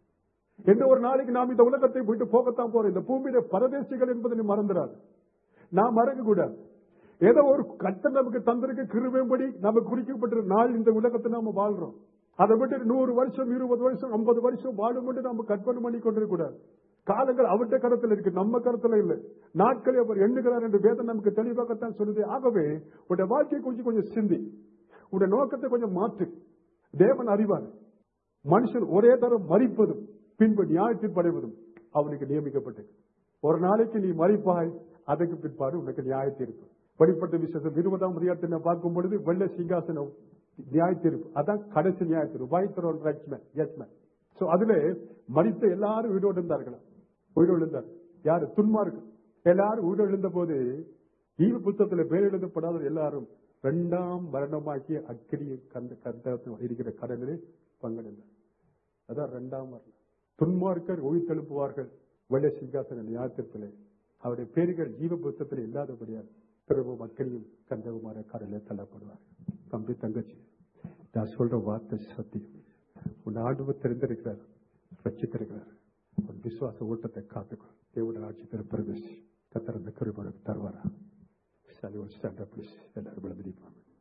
எந்த ஒரு நாளைக்கு நாம் இந்த உலகத்தை விட்டு போகத்தான் போறோம் இந்த பூமியில பரதேசிகள் என்பதை நீ மறந்துடாது நான் மறக்க கூடாது ஏதோ ஒரு கட்டம் நமக்கு தந்திருக்க கிருபைப்படி நமக்கு குறிக்கப்பட்ட நாள் இந்த உலகத்தை நாம வாழ்றோம் அதை விட்டு நூறு வருஷம் இருபது வருஷம் ஐம்பது வருஷம் வாழும் மட்டும் நம்ம கற்பனை பண்ணி கொண்டிருக்க கூடாது காலங்கள் அவருடைய கருத்துல இருக்கு நம்ம கருத்துல இல்ல நாட்களை அவர் எண்ணுகிறார் என்று வேதம் நமக்கு தெளிவாகத்தான் சொல்லுது ஆகவே உடைய வாழ்க்கையை கொஞ்சம் கொஞ்சம் சிந்தி உடைய நோக்கத்தை கொஞ்சம் மாற்று தேவன் அறிவார் மனுஷன் ஒரே தரம் மறிப்பதும் பின்பு நியாயத்தில் படைவதும் அவனுக்கு நியமிக்கப்பட்டது ஒரு நாளைக்கு நீ மறிப்பாய் அதற்கு பிற்பாடு உனக்கு நியாய தீர்ப்பு படிப்பட்ட விசேஷம் இருபதாம் அதிகாரத்தை பார்க்கும் பொழுது வெள்ள சிங்காசனம் நியாய தீர்ப்பு அதான் கடைசி நியாய தீர்ப்பு வைத்தரோன் ஜட்மெண்ட் சோ அதுல மறித்த எல்லாரும் உயிரோடு இருந்தார்கள் உயிரோடு இருந்தார் யாரு துன்மார்க்கு எல்லாரும் உயிரோடு இருந்த போது ஈவு புத்தகத்துல பேர் எழுதப்படாத எல்லாரும் இரண்டாம் மரணமாக்கிய அக்கினி கந்த கந்த இருக்கிற கடலிலே பங்கெடுந்தார் அதான் இரண்டாம் மரணம் துன்மார்க்கர் உயிர்த்தெழுப்புவார்கள் வெள்ள சிங்காசன நியாயத்திலே அவருடைய பேர்கள் ஜீவ புத்தகத்தில் இல்லாதபடியால் பிரபு மக்களையும் கந்தகுமார கடலிலே தள்ளப்படுவார் தம்பி தங்கச்சி நான் சொல்ற வார்த்தை சத்தியம் உன் ஆண்டவர் தெரிந்திருக்கிறார் ரச்சித்திருக்கிறார் உன் விசுவாச ஓட்டத்தை காத்துக்கோ தேவட ஆட்சி பெற பிரவேசி கத்திறந்த கருமனுக்கு தருவாரா சலி ஒரு ஸ்டாண்ட் அப் எல்லாரும் விளம்பிப்பாங்க